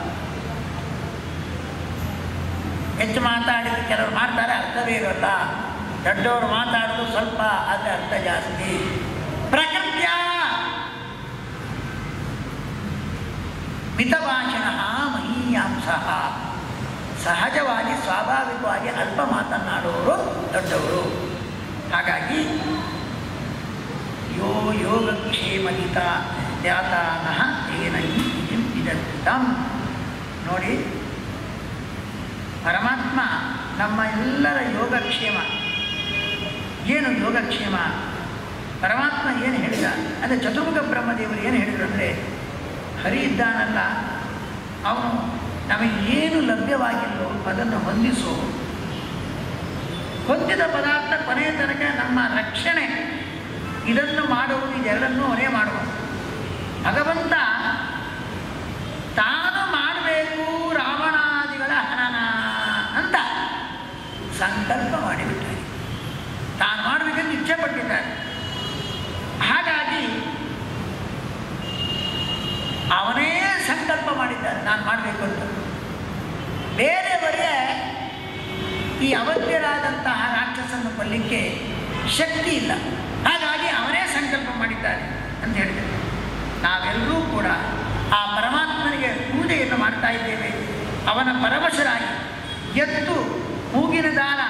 ಹೆಚ್ಚು ಮಾತಾಡಿದ್ರೆ ಕೆಲವರು ಮಾಡ್ತಾರೆ ಅರ್ಥವೇ ಇರೋಲ್ಲ ದೊಡ್ಡವರು ಮಾತಾಡೋದು ಸ್ವಲ್ಪ ಆದರೆ ಅರ್ಥ ಜಾಸ್ತಿ ಪ್ರಕೃತ್ಯ ಮಿತಭಾಷಣ ಮಹೀಯಾಂಸ ಸಹಜವಾಗಿ ಸ್ವಾಭಾವಿಕವಾಗಿ ಅಲ್ಪ ಮಾತನಾಡುವವರು ದೊಡ್ಡವರು ಹಾಗಾಗಿ ಯೋ ಯೋಗಕ್ಷೇಮಹಿತ ಧ್ಯಾತಾನಃ ತೇನ ಇದಂ ನೋಡಿ ಪರಮಾತ್ಮ ನಮ್ಮ ಎಲ್ಲರ ಯೋಗಕ್ಷೇಮ ಏನು ಯೋಗಕ್ಷೇಮ ಪರಮಾತ್ಮ ಏನು ಹೇಳಿದ ಅಂದರೆ ಚತುರ್ಮುಖ ಬ್ರಹ್ಮದೇವರು ಏನು ಹೇಳಿದರು ಅಂದರೆ ಹರಿ ಇದ್ದಾನಲ್ಲ ಅವನು ನಮಗೆ ಏನು ಲಭ್ಯವಾಗಿಲ್ಲೋ ಅದನ್ನು ಹೊಂದಿಸು ಹೊಂದಿದ ಪದಾರ್ಥ ಕೊನೆಯ ತನಕ ನಮ್ಮ ರಕ್ಷಣೆ ಇದನ್ನು ಮಾಡುವುದು ಇದೆರಡನ್ನೂ ಅವನೇ ಮಾಡುವ ಭಗವಂತ ತಾನು ಮಾಡಬೇಕು ರಾವಣಾದಿಗಳ ಹನನ ಅಂತ ಸಂಕಲ್ಪ ಮಾಡಿಬಿಟ್ಟಾರೆ ತಾನು ಮಾಡಬೇಕೆಂದು ಇಚ್ಛೆ ಪಟ್ಟಿದ್ದಾರೆ ಹಾಗಾಗಿ ಅವನೇ ಸಂಕಲ್ಪ ಮಾಡಿದ್ದಾನೆ ನಾನು ಮಾಡಬೇಕು ಅಂತ ಬೇರೆಯವರಿಗೆ ಈ ಅವಧ್ಯರಾದಂತಹ ರಾಕ್ಷಸನ್ನು ಕೊಲ್ಲಿಕ್ಕೆ ಶಕ್ತಿ ಇಲ್ಲ ಹಾಗಾಗಿ ಅವನೇ ಸಂಕಲ್ಪ ಮಾಡಿದ್ದಾನೆ ಅಂತ ಹೇಳಿದರು ನಾವೆಲ್ಲರೂ ಕೂಡ ಆ ಪರಮಾತ್ಮನಿಗೆ ಪೂಜೆಯನ್ನು ಮಾಡ್ತಾ ಇದ್ದೇವೆ ಅವನ ಪರವಶರಾಗಿ ಎದ್ದು ಮೂಗಿನ ದಾನ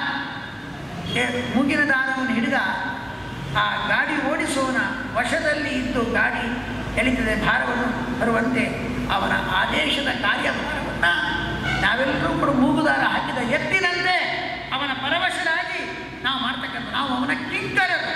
ಎ- ಮೂಗಿನ ದಾನವನ್ನು ಹಿಡಿದ ಆ ಗಾಡಿ ಓಡಿಸುವವನ ವಶದಲ್ಲಿ ಇದ್ದು ಗಾಡಿ ಎಳಿತದೆ ಭಾರವನ್ನು ಬರುವಂತೆ ಅವನ ಆದೇಶದ ಕಾರ್ಯಭಾರವನ್ನು ನಾವೆಲ್ಲರೂ ಕೂಡ ಮೂಗುದಾರ ಹಾಕಿದ ಎತ್ತಿನಂತೆ ಅವನ ಪರವಶರಾಗಿ ನಾವು ಮಾಡ್ತಕ್ಕಂಥ ನಾವು ಅವನ ಕಿಂಕರರು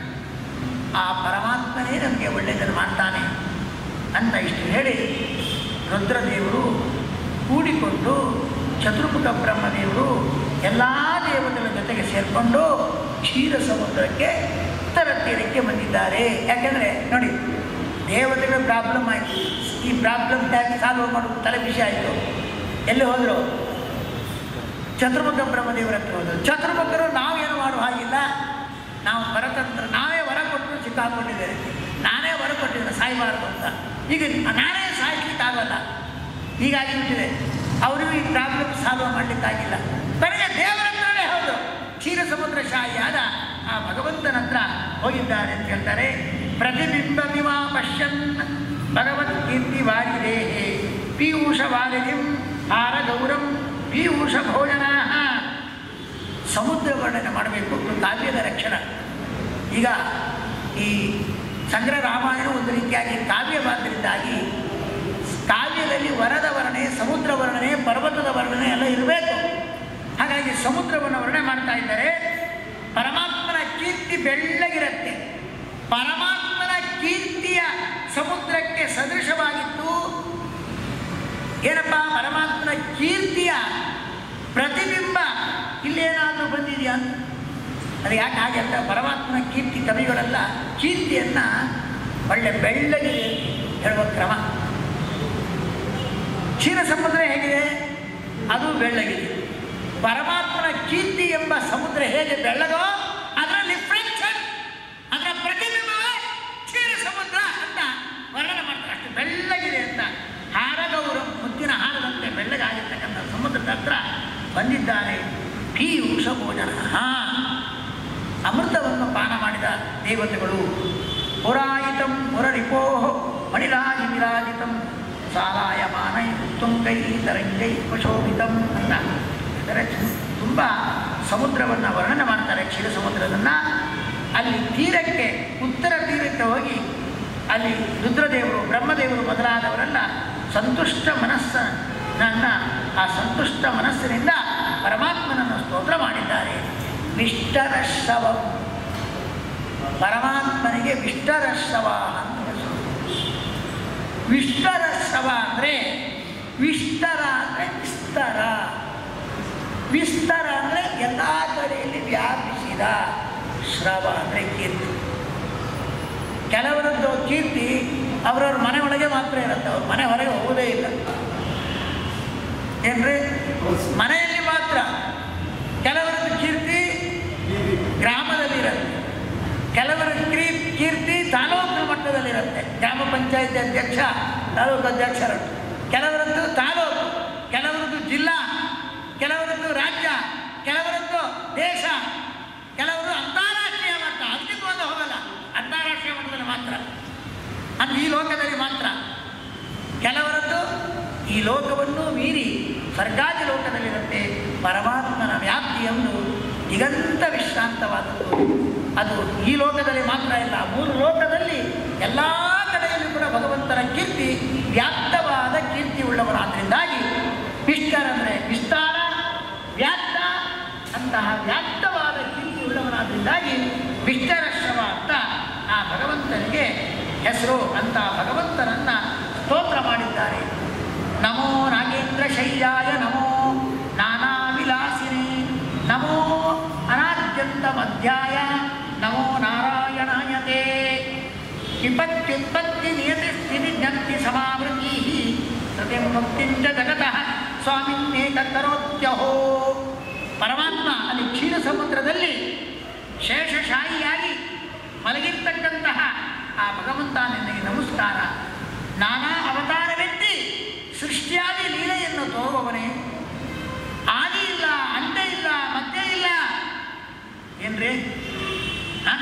ಆ ಪರಮಾತ್ಮನೇ ನಮಗೆ ಒಳ್ಳೆಯದನ್ನು ಮಾಡ್ತಾನೆ ಅಂತ ಇಷ್ಟು ಹೇಳಿ ರುದ್ರದೇವರು ಕೂಡಿಕೊಂಡು ಚತುರ್ಮುಖ ಬ್ರಹ್ಮದೇವರು ಎಲ್ಲ ದೇವತೆಗಳ ಜೊತೆಗೆ ಸೇರಿಕೊಂಡು ಕ್ಷೀರ ಸಮುದ್ರಕ್ಕೆ ಉತ್ತರ ತೀರಕ್ಕೆ ಬಂದಿದ್ದಾರೆ ಯಾಕೆಂದರೆ ನೋಡಿ ದೇವತೆಗಳ ಪ್ರಾಬ್ಲಮ್ ಆಯಿತು ಈ ಪ್ರಾಬ್ಲಮ್ ಹೇಗೆ ಸಾಲ್ವ್ ಮಾಡೋದು ತಲೆ ವಿಷಯ ಆಯಿತು ಎಲ್ಲಿ ಹೋದರು ಚತುರ್ಮುಖ ಬ್ರಹ್ಮದೇವರ ಹತ್ರ ಹೋದರು ಚತುರ್ಮುಖರು ನಾವೇನು ಮಾಡುವ ಹಾಗಿಲ್ಲ ನಾವು ಪರತಂತ್ರ ನಾವೇ ವರ ಕೊಟ್ಟು ಸಿಕ್ಕಾಕೊಂಡಿದ್ದೇವೆ ನಾನೇ ವರ ಕೊಟ್ಟಿದ್ದೇನೆ ಸಾಯಬಾರದು ಅಂತ ಈಗ ನಾನೇ ಸಾಯ್ಲಿಕ್ಕಾಗಲ್ಲ ಹೀಗಾಗಿ ಬಿಟ್ಟಿದೆ ಅವರು ಈ ಪ್ರಾಬ್ಲಮ್ ಸಾಲ್ವ್ ಮಾಡಲಿಕ್ಕಾಗಿಲ್ಲ ಕೊನೆಗೆ ದೇವರ ಹತ್ರನೇ ಹೌದು ಕ್ಷೀರ ಸಮುದ್ರ ಶಾಹಿಯಾದ ಆ ಭಗವಂತನ ಹತ್ರ ಹೋಗಿದ್ದಾರೆ ಅಂತ ಹೇಳ್ತಾರೆ ಪ್ರತಿಬಿಂಬಮಿವ ಪಶ್ಯನ್ ಭಗವತ್ ಕೀರ್ತಿ ವಾರಿದೇ ಪೀಯೂಷ ವಾರಿದಿಂ ಹಾರ ಗೌರಂ ಪೀಯೂಷ ಭೋಜನ ಸಮುದ್ರ ವರ್ಣನೆ ಮಾಡಬೇಕು ಕಾವ್ಯದ ರಕ್ಷಣೆ ಈಗ ಈ ಸಂಗ್ರಹ ರಾಮಾಯಣ ಒಂದು ರೀತಿಯಾಗಿ ಕಾವ್ಯವಾದ್ದರಿಂದಾಗಿ ಕಾವ್ಯದಲ್ಲಿ ವರದ ವರ್ಣನೆ ಸಮುದ್ರ ವರ್ಣನೆ ಪರ್ವತದ ವರ್ಣನೆ ಎಲ್ಲ ಇರಬೇಕು ಹಾಗಾಗಿ ಸಮುದ್ರವನ್ನು ವರ್ಣನೆ ಮಾಡ್ತಾ ಇದ್ದಾರೆ ಪರಮಾತ್ಮನ ಕೀರ್ತಿ ಬೆಳ್ಳಗಿರುತ್ತೆ ಪರಮಾತ್ಮನ ಕೀರ್ತಿಯ ಸಮುದ್ರಕ್ಕೆ ಸದೃಶವಾಗಿತ್ತು ಏನಪ್ಪ ಪರಮಾತ್ಮನ ಕೀರ್ತಿಯ ಪ್ರತಿಬಿಂಬ ಇಲ್ಲೇನಾದರೂ ಬಂದಿದೆಯಾ ಅದು ಯಾಕೆ ಹಾಗೆ ಅಂತ ಪರಮಾತ್ಮನ ಕೀರ್ತಿ ಕವಿಗಳೆಲ್ಲ ಕೀರ್ತಿಯನ್ನು ಒಳ್ಳೆ ಬೆಳ್ಳಗೆ ಹೇಳುವ ಕ್ರಮ ಕ್ಷೀರ ಸಮುದ್ರ ಹೇಗಿದೆ ಅದು ಬೆಳ್ಳಗಿದೆ ಪರಮಾತ್ಮನ ಕೀರ್ತಿ ಎಂಬ ಸಮುದ್ರ ಹೇಗೆ ಬೆಳ್ಳಗೋ ಅದರ ರಿಫ್ಲೆಕ್ಷನ್ ಅದರ ಪ್ರತಿಬಿಂಬವೇ ಕ್ಷೀರ ಸಮುದ್ರ ಅಂತ ವರ್ಣನೆ ಮಾಡ್ತಾರೆ ಅಷ್ಟು ಬೆಳ್ಳಗಿದೆ ಅಂತ ಹಾರಗೌರ ಮುತ್ತಿನ ಹಾರದಂತೆ ಬೆಳ್ಳಗಾಗಿರ್ತಕ್ಕಂಥ ಸಮುದ್ರದ ಹತ್ರ ಬಂದಿದ್ದಾರೆ ಪೀಯೂಷ ಭೋಜನ ಅಮೃತವನ್ನು ಪಾನ ಮಾಡಿದ ದೇವತೆಗಳು ಪುರಾಯಿತಂ ಪುರರಿಪೋ ಮಣಿರಾಜಿ ವಿರಾಜಿತಂ ಸಾಲಾಯಮಾನೈ ತುಂಗೈ ತರಂಗೈ ಪ್ರಶೋಭಿತಂ ಅಂತ ಅಂದರೆ ತುಂಬ ಸಮುದ್ರವನ್ನು ವರ್ಣನೆ ಮಾಡ್ತಾರೆ ಕ್ಷೀರ ಸಮುದ್ರದನ್ನು ಅಲ್ಲಿ ತೀರಕ್ಕೆ ಉತ್ತರ ತೀರಕ್ಕೆ ಹೋಗಿ ಅಲ್ಲಿ ರುದ್ರದೇವರು ಬ್ರಹ್ಮದೇವರು ಮೊದಲಾದವರೆಲ್ಲ ಸಂತುಷ್ಟ ಮನಸ್ಸನ್ನ ಆ ಸಂತುಷ್ಟ ಮನಸ್ಸಿನಿಂದ ಪರಮಾತ್ಮನನ್ನು ಸ್ತೋತ್ರ ಮಾಡಿದ್ದಾರೆ ವಿಷ್ಟರಶವ ಪರಮಾತ್ಮನಿಗೆ ವಿಷ್ಟರಶವ ಅಂತ ಹೆಸರು ವಿಷ್ಟರಶವ ಅಂದರೆ ವಿಷ್ಟರ ಅಂದರೆ ವಿಸ್ತಾರ ವಿಸ್ತಾರ ಅಂದರೆ ಎಲ್ಲ ಕಡೆಯಲ್ಲಿ ವ್ಯಾಪಿಸಿದ ಶ್ರವ ಅಂದರೆ ಕೀರ್ತಿ ಕೆಲವರದ್ದು ಕೀರ್ತಿ ಅವರವ್ರ ಮನೆ ಒಳಗೆ ಮಾತ್ರ ಇರುತ್ತೆ ಅವ್ರ ಮನೆ ಹೊರಗೆ ಹೋಗೋದೇ ಇಲ್ಲ ಏನ್ರಿ ಮನೆಯಲ್ಲಿ ಮಾತ್ರ ಕೆಲವರದ್ದು ಕೀರ್ತಿ ಗ್ರಾಮದಲ್ಲಿ ಇರುತ್ತೆ ಕೆಲವರ ಕ್ರೀ ಕೀರ್ತಿ ತಾಲೂಕು ಮಟ್ಟದಲ್ಲಿರುತ್ತೆ ಗ್ರಾಮ ಪಂಚಾಯತಿ ಅಧ್ಯಕ್ಷ ತಾಲೂಕು ಅಧ್ಯಕ್ಷರು ಕೆಲವರದ್ದು ತಾಲೂಕು ಕೆಲವರದ್ದು ಜಿಲ್ಲಾ ಕೆಲವರದ್ದು ರಾಜ್ಯ ಕೆಲವರದ್ದು ದೇಶ ಕೆಲವರು ಅಂತಾರಾಷ್ಟ್ರೀಯ ಮಟ್ಟ ಅದಕ್ಕಿಂತ ಒಂದು ಹೋಗಲ್ಲ ಅಂತಾರಾಷ್ಟ್ರೀಯ ಮಟ್ಟದಲ್ಲಿ ಮಾತ್ರ ಅದು ಈ ಲೋಕದಲ್ಲಿ ಮಾತ್ರ ಕೆಲವರದ್ದು ಈ ಲೋಕವನ್ನು ಮೀರಿ ಸ್ವರ್ಗಾದಿ ಲೋಕದಲ್ಲಿರುತ್ತೆ ಪರಮಾತ್ಮನ ವ್ಯಾಪ್ತಿಯನ್ನು ದಿಗಂತ ವಿಶ್ರಾಂತವಾದದ್ದು ಅದು ಈ ಲೋಕದಲ್ಲಿ ಮಾತ್ರ ಇಲ್ಲ ಮೂರು ಲೋಕದಲ್ಲಿ ಎಲ್ಲ ಕಡೆಯಲ್ಲೂ ಕೂಡ ಭಗವಂತನ ಕೀರ್ತಿ ವ್ಯಾಪ್ತವಾದ ಕೀರ್ತಿ ಉಳ್ಳವರಾದ್ರಿಂದಾಗಿ ವಿಷ್ಟರಂದರೆ ವಿಸ್ತಾರ ವ್ಯಾಪ್ತ ಅಂತಹ ವ್ಯಾಪ್ತವಾದ ಕೀರ್ತಿ ಉಳ್ಳವನಾದ್ರಿಂದಾಗಿ ವಿಷ್ಟರಶ್ರವ ಅಂತ ಆ ಭಗವಂತನಿಗೆ ಹೆಸರು ಅಂತ ಭಗವಂತನನ್ನ ಸ್ತೋತ್ರ ಮಾಡಿದ್ದಾರೆ ನಮೋ ನಾಗೇಂದ್ರ ಶೈಲಾಯ ನಮೋ ನಾನಾ ವಿಲಾಸಿನಿ ನಮೋ ಅನಾದ್ಯಂತ ಮಧ್ಯಾಯ ನಮೋ ನಾರಾಯಣಾಯತೆ ವಿಪತ್ಯುತ್ಪತ್ತಿ ನಿಯತಿ ಸ್ಥಿತಿ ಜ್ಞಪ್ತಿ ಸಮಾವೃತಿ ಸತಿಂ ಮುಕ್ತಿಂಚ ಜಗತಃ ಸ್ವಾಮಿನ್ನೇಕರೋತ್ಯಹೋ ಪರಮಾತ್ಮ ಅಲ್ಲಿ ಕ್ಷೀರ ಸಮುದ್ರದಲ್ಲಿ ಶೇಷಶಾಹಿಯಾಗಿ ಮಲಗಿರ್ತಕ್ಕಂತಹ ಆ ಭಗವಂತ ನಿನಗೆ ನಮಸ್ಕಾರ ನಾನಾ ಅವತಾರವೆತ್ತಿ ಸೃಷ್ಟಿಯಾಗಿ ಲೀಲೆಯನ್ನು ತೋರುವವನೇ ಆದಿ ಇಲ್ಲ ಅಂತ್ಯ ಇಲ್ಲ ಮಧ್ಯ ಇಲ್ಲ ಏನ್ರಿ ಆ?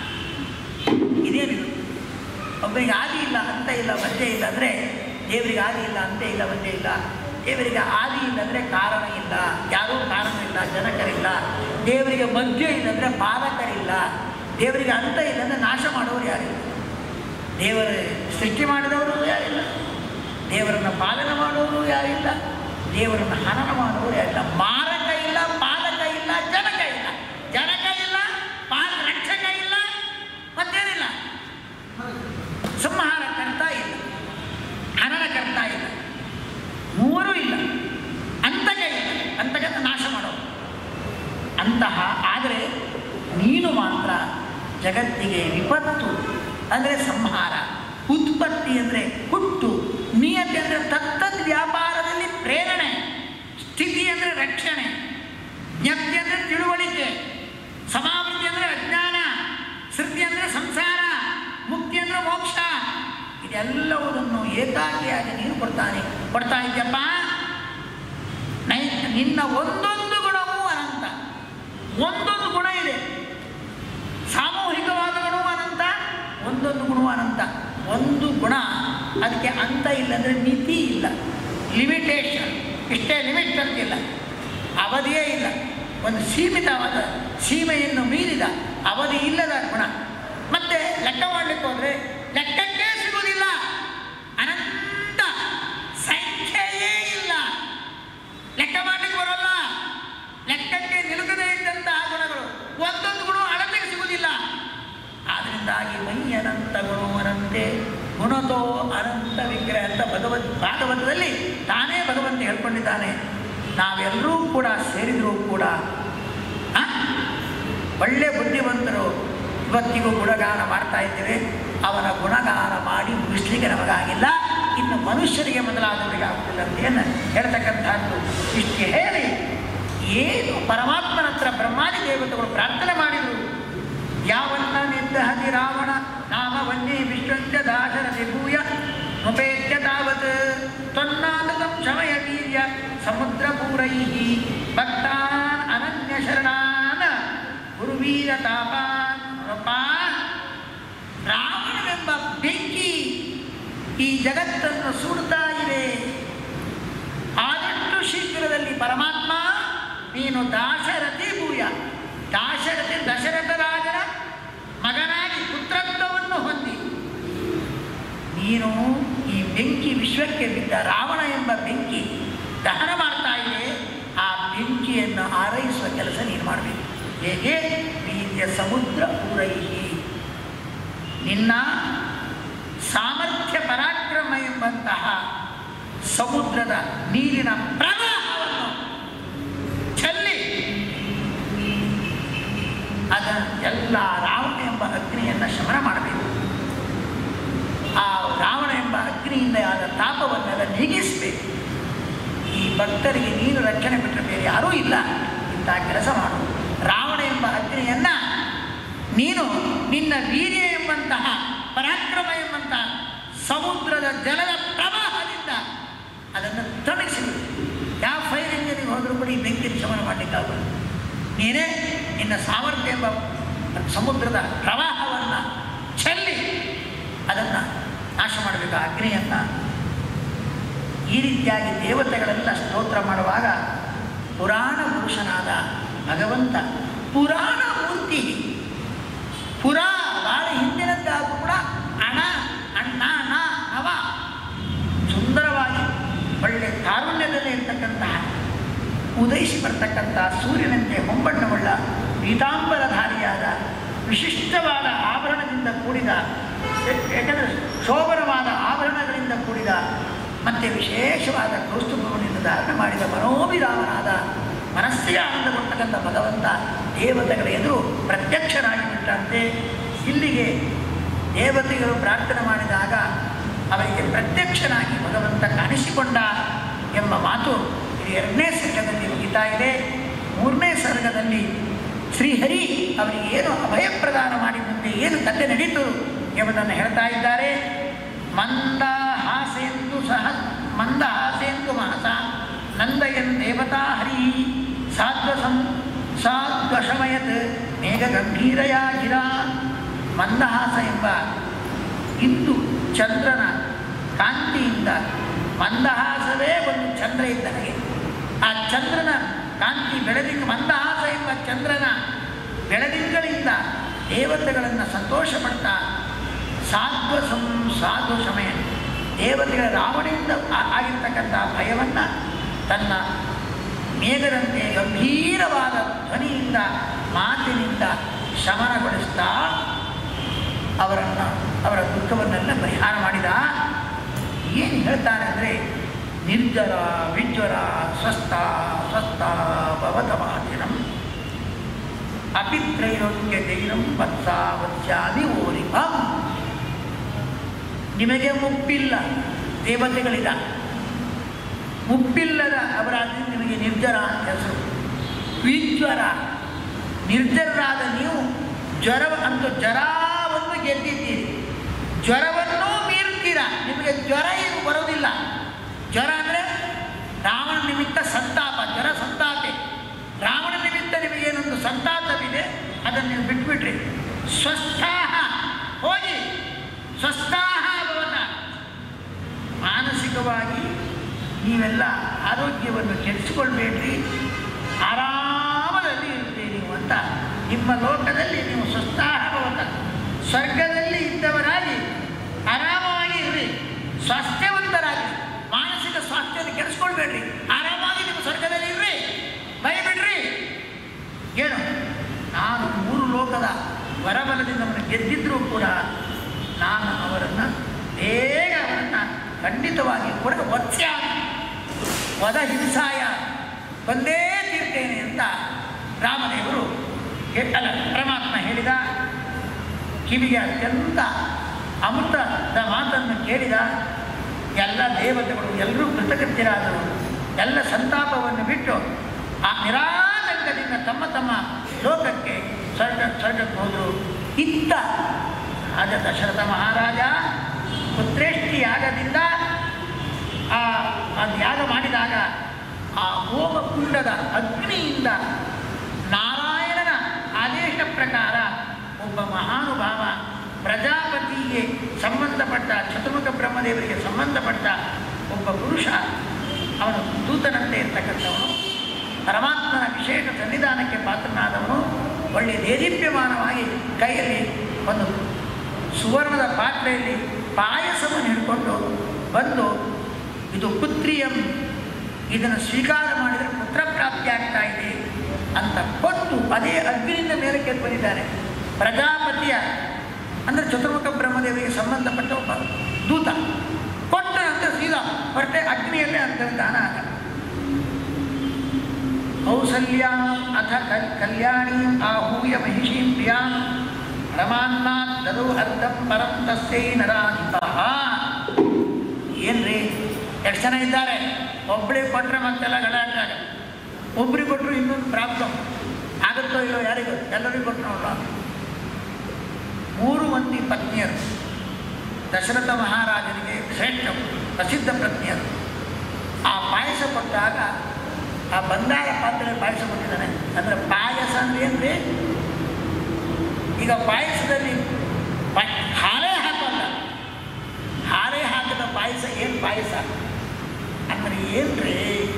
ಇದೇನಿದು ಒಬ್ಬರಿಗೆ ಆದಿ ಇಲ್ಲ ಅಂತ ಇಲ್ಲ ಮಧ್ಯೆ ಇಲ್ಲ ಅಂದರೆ ದೇವರಿಗೆ ಆದಿ ಇಲ್ಲ ಅಂತ್ಯ ಇಲ್ಲ ಮಧ್ಯೆ ಇಲ್ಲ ದೇವರಿಗೆ ಆದಿ ಇಲ್ಲ ಅಂದರೆ ಕಾರಣ ಇಲ್ಲ ಯಾರೂ ಕಾರಣ ಇಲ್ಲ ಜನಕರಿಲ್ಲ ದೇವರಿಗೆ ಮಧ್ಯ ಇಲ್ಲಂದರೆ ಪಾಲಕರಿಲ್ಲ ದೇವರಿಗೆ ಅಂತ ಇಲ್ಲಂದರೆ ನಾಶ ಮಾಡೋರು ಯಾರಿಲ್ಲ ದೇವರ ಸೃಷ್ಟಿ ಮಾಡಿದವರು ಯಾರಿಲ್ಲ ದೇವರನ್ನು ಪಾಲನೆ ಮಾಡುವವರು ಯಾರಿಲ್ಲ ದೇವರನ್ನು ಹನನ ಮಾಡುವವರು ಯಾರಿಲ್ಲ ಮಾರಕ ಇಲ್ಲ ಪಾಲಕ ಇಲ್ಲ ಜನಕ ಇಲ್ಲ ಜನಕ ಇಲ್ಲ ಪಾಲ ರಕ್ಷಕ ಇಲ್ಲ ಮತ್ತೇನಿಲ್ಲ ಸಂಹಾರ ಕರ್ತ ಇಲ್ಲ ಹನನ ಕರ್ತ ಇಲ್ಲ ಮೂರೂ ಇಲ್ಲ ಅಂತಕ ಇಲ್ಲ ಅಂತಕನ ನಾಶ ಮಾಡೋರು ಅಂತಹ ಆದರೆ ನೀನು ಮಾತ್ರ ಜಗತ್ತಿಗೆ ವಿಪತ್ತು ಅಂದರೆ ಸಂಹಾರ ಉತ್ಪತ್ತಿ ಅಂದರೆ ಹುಟ್ಟು ನಿಯತಿ ಅಂದರೆ ತತ್ತದ್ ವ್ಯಾಪಾರದಲ್ಲಿ ಪ್ರೇರಣೆ ಸ್ಥಿತಿ ಅಂದರೆ ರಕ್ಷಣೆ ಜ್ಞಪ್ತಿ ಅಂದರೆ ತಿಳುವಳಿಕೆ ಸಮಾವೃತ್ತಿ ಅಂದರೆ ಅಜ್ಞಾನ ಶ್ರುತಿ ಅಂದರೆ ಸಂಸಾರ ಮುಕ್ತಿ ಅಂದರೆ ಮೋಕ್ಷ ಇದೆಲ್ಲವುದನ್ನು ಏಕಾಗಿಯಾಗಿ ನೀನು ಕೊಡ್ತಾನೆ ಕೊಡ್ತಾ ಇದ್ಯಪ್ಪ ನೈ ನಿನ್ನ ಒಂದೊಂದು ಗುಣವೂ ಅನಂತ ಒಂದೊಂದು ಗುಣ ಇದೆ ಸಾಮೂಹಿಕವಾದ ಗುಣವೂ ಅನಂತ ಒಂದೊಂದು ಗುಣವೂ ಅನಂತ ಒಂದು ಗುಣ ಅದಕ್ಕೆ ಅಂತ ಇಲ್ಲ ಅಂದರೆ ಮಿತಿ ಇಲ್ಲ ಲಿಮಿಟೇಷನ್ ಇಷ್ಟೇ ಲಿಮಿಟ್ ಅಂತಿಲ್ಲ ಅವಧಿಯೇ ಇಲ್ಲ ಒಂದು ಸೀಮಿತವಾದ ಸೀಮೆಯನ್ನು ಮೀರಿದ ಅವಧಿ ಇಲ್ಲದ ಗುಣ ಮತ್ತೆ ಲೆಕ್ಕ ಮಾಡಲಿಕ್ಕೆ ಹೋದರೆ ಲೆಕ್ಕಕ್ಕೆ ಸಿಗುವುದಿಲ್ಲ ಅನಂತ ಸಂಖ್ಯೆಯೇ ಇಲ್ಲ ಲೆಕ್ಕ ಮಾಡಲಿಕ್ಕೆ ಬರೋಲ್ಲ ಲೆಕ್ಕಕ್ಕೆ ನಿಲುಕದೇ ಇದ್ದಂತಹ ಗುಣಗಳು ಒಂದೊಂದು ಗುಣ ಅಳತೆಗೆ ಸಿಗುವುದಿಲ್ಲ ಆದ್ದರಿಂದಾಗಿ ಮೈ ಅನಂತ ಗುಣವನಂತೆ ಗುಣತೋ ಅನಂತ ವಿಗ್ರಹ ಅಂತ ಭಗವದ್ ಭಾಗವತದಲ್ಲಿ ತಾನೇ ಭಗವಂತ ಹೇಳ್ಕೊಂಡಿದ್ದಾನೆ ನಾವೆಲ್ಲರೂ ಕೂಡ ಸೇರಿದರೂ ಕೂಡ ಆ? ಒಳ್ಳೆ ಬುದ್ಧಿವಂತರು ಇವತ್ತಿಗೂ ಗುಣಗಾನ ಮಾಡ್ತಾ ಇದ್ದೇವೆ ಅವನ ಗುಣಗಾನ ಮಾಡಿ ಮುಗಿಸ್ಲಿಕ್ಕೆ ನಮಗಾಗಿಲ್ಲ ಇನ್ನು ಮನುಷ್ಯರಿಗೆ ಮೊದಲಾದವರಿಗೆ ಆಗುತ್ತಿಲ್ಲ ಅಂತ ಏನು ಹೇಳ್ತಕ್ಕಂಥದ್ದು ಇಷ್ಟು ಹೇಳಿ ಏನು ಪರಮಾತ್ಮನ ಹತ್ರ ಬ್ರಹ್ಮಾದಿ ದೇವತೆಗಳು ಪ್ರಾರ್ಥನೆ ಮಾಡಿದರು ಯಾವನ್ನ ನಿದ್ದಹದಿ ರಾವಣ ನಾಮವನ್ನೇ ವಿಶ್ವಂಚ ದಾಶರಥಿ ಭೂಯ ಮುಪೇತ್ಯ ತಾವತ್ ತ್ವನ್ನಾದಕಂ ಶಮಯ ವೀರ್ಯ ಸಮುದ್ರ ಪೂರೈ ಭಕ್ತಾನ್ ಅನನ್ಯ ಶರಣಾನ್ ಗುರುವೀರ ತಾಪಾನ್ ರೂಪಾನ್ ರಾವಣವೆಂಬ ಬೆಂಕಿ ಈ ಜಗತ್ತನ್ನು ಸುಡ್ತಾ ಇದೆ ಆದಷ್ಟು ಶೀಘ್ರದಲ್ಲಿ ಪರಮಾತ್ಮ ನೀನು ದಾಶರಥಿ ಭೂಯ ದಾಶರಥಿ ದಶರಥ ರಾಜನ ಮಗನಾಗಿ ಪುತ್ರತ್ವವನ್ನು ಹೊಂದಿ ನೀನು ಈ ಬೆಂಕಿ ವಿಶ್ವಕ್ಕೆ ಬಿದ್ದ ರಾವಣ ಎಂಬ ಬೆಂಕಿ ದಹನ ಮಾಡ್ತಾ ಇದೆ ಆ ಬೆಂಕಿಯನ್ನು ಆರೈಸುವ ಕೆಲಸ ನೀನು ಮಾಡಬೇಕು ಹೇಗೆ ವೀರ್ಯ ಸಮುದ್ರ ಪೂರೈಹಿ ನಿನ್ನ ಸಾಮರ್ಥ್ಯ ಪರಾಕ್ರಮ ಎಂಬಂತಹ ಸಮುದ್ರದ ನೀರಿನ ಪ್ರವಾಹವನ್ನು ಚೆಲ್ಲಿ ಮೊದಲ ಆ ರಾವಣ ಎಂಬ ಅಗ್ನಿಯನ್ನು ಶಮನ ಮಾಡಬೇಕು ಆ ರಾವಣ ಎಂಬ ಅಗ್ನಿಯಿಂದ ಆದ ತಾಪವನ್ನೆಲ್ಲ ನೀಗಿಸಬೇಕು ಈ ಭಕ್ತರಿಗೆ ನೀನು ರಕ್ಷಣೆ ಬಿಟ್ಟರೆ ಬೇರೆ ಯಾರೂ ಇಲ್ಲ ಇಂಥ ಕೆಲಸ ಮಾಡು ರಾವಣ ಎಂಬ ಅಗ್ನಿಯನ್ನು ನೀನು ನಿನ್ನ ವೀರ್ಯ ಎಂಬಂತಹ ಪರಾಕ್ರಮ ಎಂಬಂತಹ ಸಮುದ್ರದ ಜಲದ ಪ್ರವಾಹದಿಂದ ಅದನ್ನು ತಣಿಸಿ ಯಾವ ಫೈರ್ ಇಂಜಿನಿಗೆ ಹೋದರೂ ಕೂಡ ಈ ಬೆಂಕಿ ಶಮನ ಮಾಡಲಿಕ್ಕಾಗಲ್ಲ ನೀನೇ ನಿನ್ನ ಸಾಮರ್ಥ್ಯ ಎಂಬ ಸಮುದ್ರದ ಪ್ರವಾಹವನ್ನು ಚೆಲ್ಲಿ ಅದನ್ನು ನಾಶ ಮಾಡಬೇಕು ಆ ಅಗ್ನಿಯನ್ನು ಈ ರೀತಿಯಾಗಿ ದೇವತೆಗಳೆಲ್ಲ ಸ್ತೋತ್ರ ಮಾಡುವಾಗ ಪುರಾಣ ಪುರುಷನಾದ ಭಗವಂತ ಪುರಾಣ ಮೂರ್ತಿ ಪುರಾ ಭಾಳ ಹಿಂದಿನದ್ದಾದರೂ ಕೂಡ ಅಣ ಅಣ್ಣ ನ ನವ ಸುಂದರವಾಗಿ ಒಳ್ಳೆ ತಾರುಣ್ಯದಲ್ಲಿ ಇರ್ತಕ್ಕಂತಹ ಉದಯಿಸಿ ಬರ್ತಕ್ಕಂಥ ಸೂರ್ಯನಂತೆ ಹೊಂಬಣ್ಣವುಳ್ಳ ಪೀತಾಂಬರಧಾರಿಯಾದ ವಿಶಿಷ್ಟವಾದ ಆಭರಣದಿಂದ ಕೂಡಿದ ಯಾಕಂದರೆ ಶೋಭನವಾದ ಆಭರಣಗಳಿಂದ ಕೂಡಿದ ಮತ್ತು ವಿಶೇಷವಾದ ಕೌಸ್ತುಭವನಿಂದ ಧಾರಣೆ ಮಾಡಿದ ಮನೋಭಿರಾಮನಾದ ಮನಸ್ಸಿಗೆ ಆನಂದ ಕೊಡ್ತಕ್ಕಂಥ ಭಗವಂತ ದೇವತೆಗಳ ಎದುರು ಪ್ರತ್ಯಕ್ಷರಾಗಿ ಬಿಟ್ಟಂತೆ ಇಲ್ಲಿಗೆ ದೇವತೆಗಳು ಪ್ರಾರ್ಥನೆ ಮಾಡಿದಾಗ ಅವರಿಗೆ ಪ್ರತ್ಯಕ್ಷನಾಗಿ ಭಗವಂತ ಕಾಣಿಸಿಕೊಂಡ ಎಂಬ ಮಾತು ಇದು ಎರಡನೇ ಸರ್ಗದಲ್ಲಿ ಮುಗಿತಾ ಇದೆ ಮೂರನೇ ಸರ್ಗದಲ್ಲಿ ಶ್ರೀಹರಿ ಅವರಿಗೆ ಏನು ಅಭಯ ಪ್ರದಾನ ಮಾಡಿ ಮುಂದೆ ಏನು ಕಥೆ ನಡೀತು ಎಂಬುದನ್ನು ಹೇಳ್ತಾ ಇದ್ದಾರೆ ಮಂದ ಹಾಸೆಂದು ಸಹ ಮಂದ ಹಾಸೆಂದು ಮಹಸ ನಂದಯನ್ ದೇವತಾ ಹರಿ ಸಾಧ್ವಸಂ ಸಾಧ್ವಶಮಯತ್ ಮೇಘ ಗಂಭೀರಯ ಗಿರ ಮಂದಹಾಸ ಎಂಬ ಇಂದು ಚಂದ್ರನ ಕಾಂತಿಯಿಂದ ಮಂದಹಾಸವೇ ಒಂದು ಚಂದ್ರ ಇದ್ದನಿಗೆ ಆ ಚಂದ್ರನ ಕಾಂತಿ ಬೆಳದಿಂಗ ಮಂದಹಾಸ ಎಂಬ ಚಂದ್ರನ ಬೆಳದಿಂಗಳಿಂದ ದೇವತೆಗಳನ್ನು ಸಂತೋಷ ಪಡ್ತಾ ಸಾಧ್ವ ಸಂ ಸಾಧು ಸಮಯ ದೇವತೆಗಳ ರಾವಣೆಯಿಂದ ಆ- ಆಗಿರ್ತಕ್ಕಂಥ ಭಯವನ್ನು ತನ್ನ ಮೇಘದಂತೆ ಗಂಭೀರವಾದ ಧ್ವನಿಯಿಂದ ಮಾತಿನಿಂದ ಶಮನಗೊಳಿಸ್ತಾ ಅವರನ್ನು ಅವರ ದುಃಖವನ್ನೆಲ್ಲ ಪರಿಹಾರ ಮಾಡಿದ ಏನು ಹೇಳ್ತಾರೆ ಅಂದರೆ ನಿರ್ಜರ ವಿಜ್ವರ ಸ್ವಸ್ಥ ಸ್ವಸ್ಥ ಭವತಮಾದಿನಂ ಅಪಿತ್ರೈರೋಗ್ಯ ಜೈನಂ ವತ್ಸ ವತ್ಸ್ಯಾದಿ ಓರಿಪಂ ನಿಮಗೆ ಮುಪ್ಪಿಲ್ಲ ದೇವತೆಗಳಿದ ಮುಪ್ಪಿಲ್ಲದ ಅವರಾದ್ರೆ ನಿಮಗೆ ನಿರ್ಜರ ಅಂತ ಹೆಸರು ವಿಜ್ವರ ನಿರ್ಜರರಾದ ನೀವು ಜ್ವರ ಅಂತ ಜ್ವರವನ್ನು ಗೆದ್ದಿದ್ದೀರಿ ಜ್ವರವನ್ನೂ ಮೀರುತ್ತೀರಾ ನಿಮಗೆ ಜ್ವರ ಏನು ಬರೋದಿಲ್ಲ ಜ್ವರ ಅಂದರೆ ರಾವಣ ನಿಮಿತ್ತ ಸಂತಾಪ ಜ್ವರ ಸಂತಾಪೆ ರಾವಣ ನಿಮಿತ್ತ ನಿಮಗೇನೊಂದು ಸಂತಾಪವಿದೆ ಅದನ್ನು ನೀವು ಬಿಟ್ಬಿಟ್ರಿ ಸ್ವಸ್ಥಾಹ ಹೋಗಿ ಸ್ವಸ್ಥಾಹ ಭವನ ಮಾನಸಿಕವಾಗಿ ನೀವೆಲ್ಲ ಆರೋಗ್ಯವನ್ನು ಕೆಡಿಸಿಕೊಳ್ಬೇಡ್ರಿ ಆರಾಮದಲ್ಲಿ ಇರ್ತೀರಿ ನೀವು ಅಂತ ನಿಮ್ಮ ಲೋಕದಲ್ಲಿ ನೀವು ಸ್ವಸ್ಥಾಹ ಭವತ ಸ್ವರ್ಗದಲ್ಲಿ ಇದ್ದವರಾಗಿ ಆರಾಮವಾಗಿ ಇರ್ರಿ ಸ್ವಾಸ್ಥ್ಯವಂತರಾಗಿ ಮಾನಸಿಕ ಸ್ವಾಸ್ಥ್ಯವನ್ನು ಕೆಡಿಸ್ಕೊಳ್ಬೇಡ್ರಿ ಆರಾಮಾಗಿ ನೀವು ಸ್ವರ್ಗದಲ್ಲಿ ಇರ್ರಿ ಭಯಬಿಡ್ರಿ ಏನು ನಾನು ಮೂರು ಲೋಕದ ವರಬಲದಿಂದ ಅವರನ್ನು ಗೆದ್ದಿದ್ರೂ ಕೂಡ ನಾನು ಅವರನ್ನು ಬೇಗ ಅವರನ್ನು ಖಂಡಿತವಾಗಿ ಕೂಡ ವತ್ಸ್ಯ ವದ ಹಿಂಸಾಯ ಬಂದೇ ತೀರ್ತೇನೆ ಅಂತ ರಾಮದೇವರು ಹೇ- ಅಲ್ಲ ಪರಮಾತ್ಮ ಹೇಳಿದ ಕಿವಿಗೆ ಅತ್ಯಂತ ಅಮೃತದ ಮಾತನ್ನು ಕೇಳಿದ ಎಲ್ಲ ದೇವತೆಗಳು ಎಲ್ಲರೂ ಕೃತಕೃತ್ಯರಾದರು ಎಲ್ಲ ಸಂತಾಪವನ್ನು ಬಿಟ್ಟು ಆ ನಿರಾತಂಕದಿಂದ ತಮ್ಮ ತಮ್ಮ ಲೋಕಕ್ಕೆ ಸ್ವರ್ಗ ಸ್ವರ್ಗಕ್ಕೆ ಹೋದರು ಇತ್ತ ರಾಜ ದಶರಥ ಮಹಾರಾಜ ಪುತ್ರೇಷ್ಠಿ ಯಾಗದಿಂದ ಆ ಅದು ಯಾಗ ಮಾಡಿದಾಗ ಆ ಹೋಮಕುಂಡದ ಅಗ್ನಿಯಿಂದ ನಾರಾಯಣನ ಆದೇಶ ಪ್ರಕಾರ ಒಬ್ಬ ಮಹಾನುಭಾವ ಪ್ರಜಾಪತಿಗೆ ಸಂಬಂಧಪಟ್ಟ ಚತುರ್ಮುಖ ಬ್ರಹ್ಮದೇವರಿಗೆ ಸಂಬಂಧಪಟ್ಟ ಒಬ್ಬ ಪುರುಷ ಅವನು ದೂತನಂತೆ ಇರ್ತಕ್ಕಂಥವನು ಪರಮಾತ್ಮನ ವಿಶೇಷ ಸನ್ನಿಧಾನಕ್ಕೆ ಪಾತ್ರನಾದವನು ಒಳ್ಳೆಯ ದೇದೀಪ್ಯಮಾನವಾಗಿ ಕೈಯಲ್ಲಿ ಒಂದು ಸುವರ್ಣದ ಪಾತ್ರೆಯಲ್ಲಿ ಪಾಯಸವನ್ನು ಹಿಡ್ಕೊಂಡು ಬಂದು ಇದು ಪುತ್ರಿಯಂ ಇದನ್ನು ಸ್ವೀಕಾರ ಮಾಡಿದರೆ ಪುತ್ರ ಪ್ರಾಪ್ತಿ ಆಗ್ತಾ ಇದೆ ಅಂತ ಕೊಟ್ಟು ಅದೇ ಅಗ್ನಿಯಿಂದ ಮೇಲಕ್ಕೆ ಬಂದಿದ್ದಾನೆ ಪ್ರಜಾಪತಿಯ ಅಂದರೆ ಚತುರ್ಮುಖ ಬ್ರಹ್ಮದೇವರಿಗೆ ಸಂಬಂಧಪಟ್ಟ ಒಬ್ಬ ದೂತ ಕೊಟ್ಟ ನಂತರ ಸೀದಾ ಹೊರಟೆ ಅಗ್ನಿಯಲ್ಲೇ ಅಂತರ್ಧಾನ ಆದ ಕೌಸಲ್ಯಾ ಅಥ ಕಲ್ ಕಲ್ಯಾಣೀಂ ಆಹೂಯ ಮಹಿಷೀಂ ಪ್ರಿಯಾಂ ಪರಮಾನ್ನಾತ್ ತದು ಅರ್ಧಂ ಪರಂ ತಸ್ಯೈ ನರಾಧಿಪಃ ಏನ್ರಿ ಎಷ್ಟು ಜನ ಇದ್ದಾರೆ ಒಬ್ಬಳಿಗೆ ಕೊಟ್ಟರೆ ಮತ್ತೆಲ್ಲ ಗಲಾಟೆ ಆಗಲ್ಲ ಒಬ್ರಿಗೆ ಕೊಟ್ಟರು ಇನ್ನೊಂದು ಪ್ರಾಬ್ಲಮ್ ಆಗುತ್ತೋ ಇಲ್ಲೋ ಯಾರಿಗೂ ಎಲ್ಲರಿಗೂ ಕೊಟ್ಟರು ನೋಡ್ರ ಮೂರು ಮಂದಿ ಪತ್ನಿಯರು ದಶರಥ ಮಹಾರಾಜನಿಗೆ ಶ್ರೇಷ್ಠ ಪ್ರಸಿದ್ಧ ಪತ್ನಿಯರು ಆ ಪಾಯಸ ಕೊಟ್ಟಾಗ ಆ ಬಂಗಾರ ಪಾತ್ರೆ ಪಾಯಸ ಕೊಟ್ಟಿದ್ದಾನೆ ಅಂದರೆ ಪಾಯಸ ಅಂದ್ರೆ ಏನ್ರಿ ಈಗ ಪಾಯಸದಲ್ಲಿ ಪ- ಹಾಲೇ ಹಾಕೋಲ್ಲ ಹಾಲೇ ಹಾಕಿದ ಪಾಯಸ ಏನು ಪಾಯಸ ಅಂದ್ರೆ ಏನ್ರಿ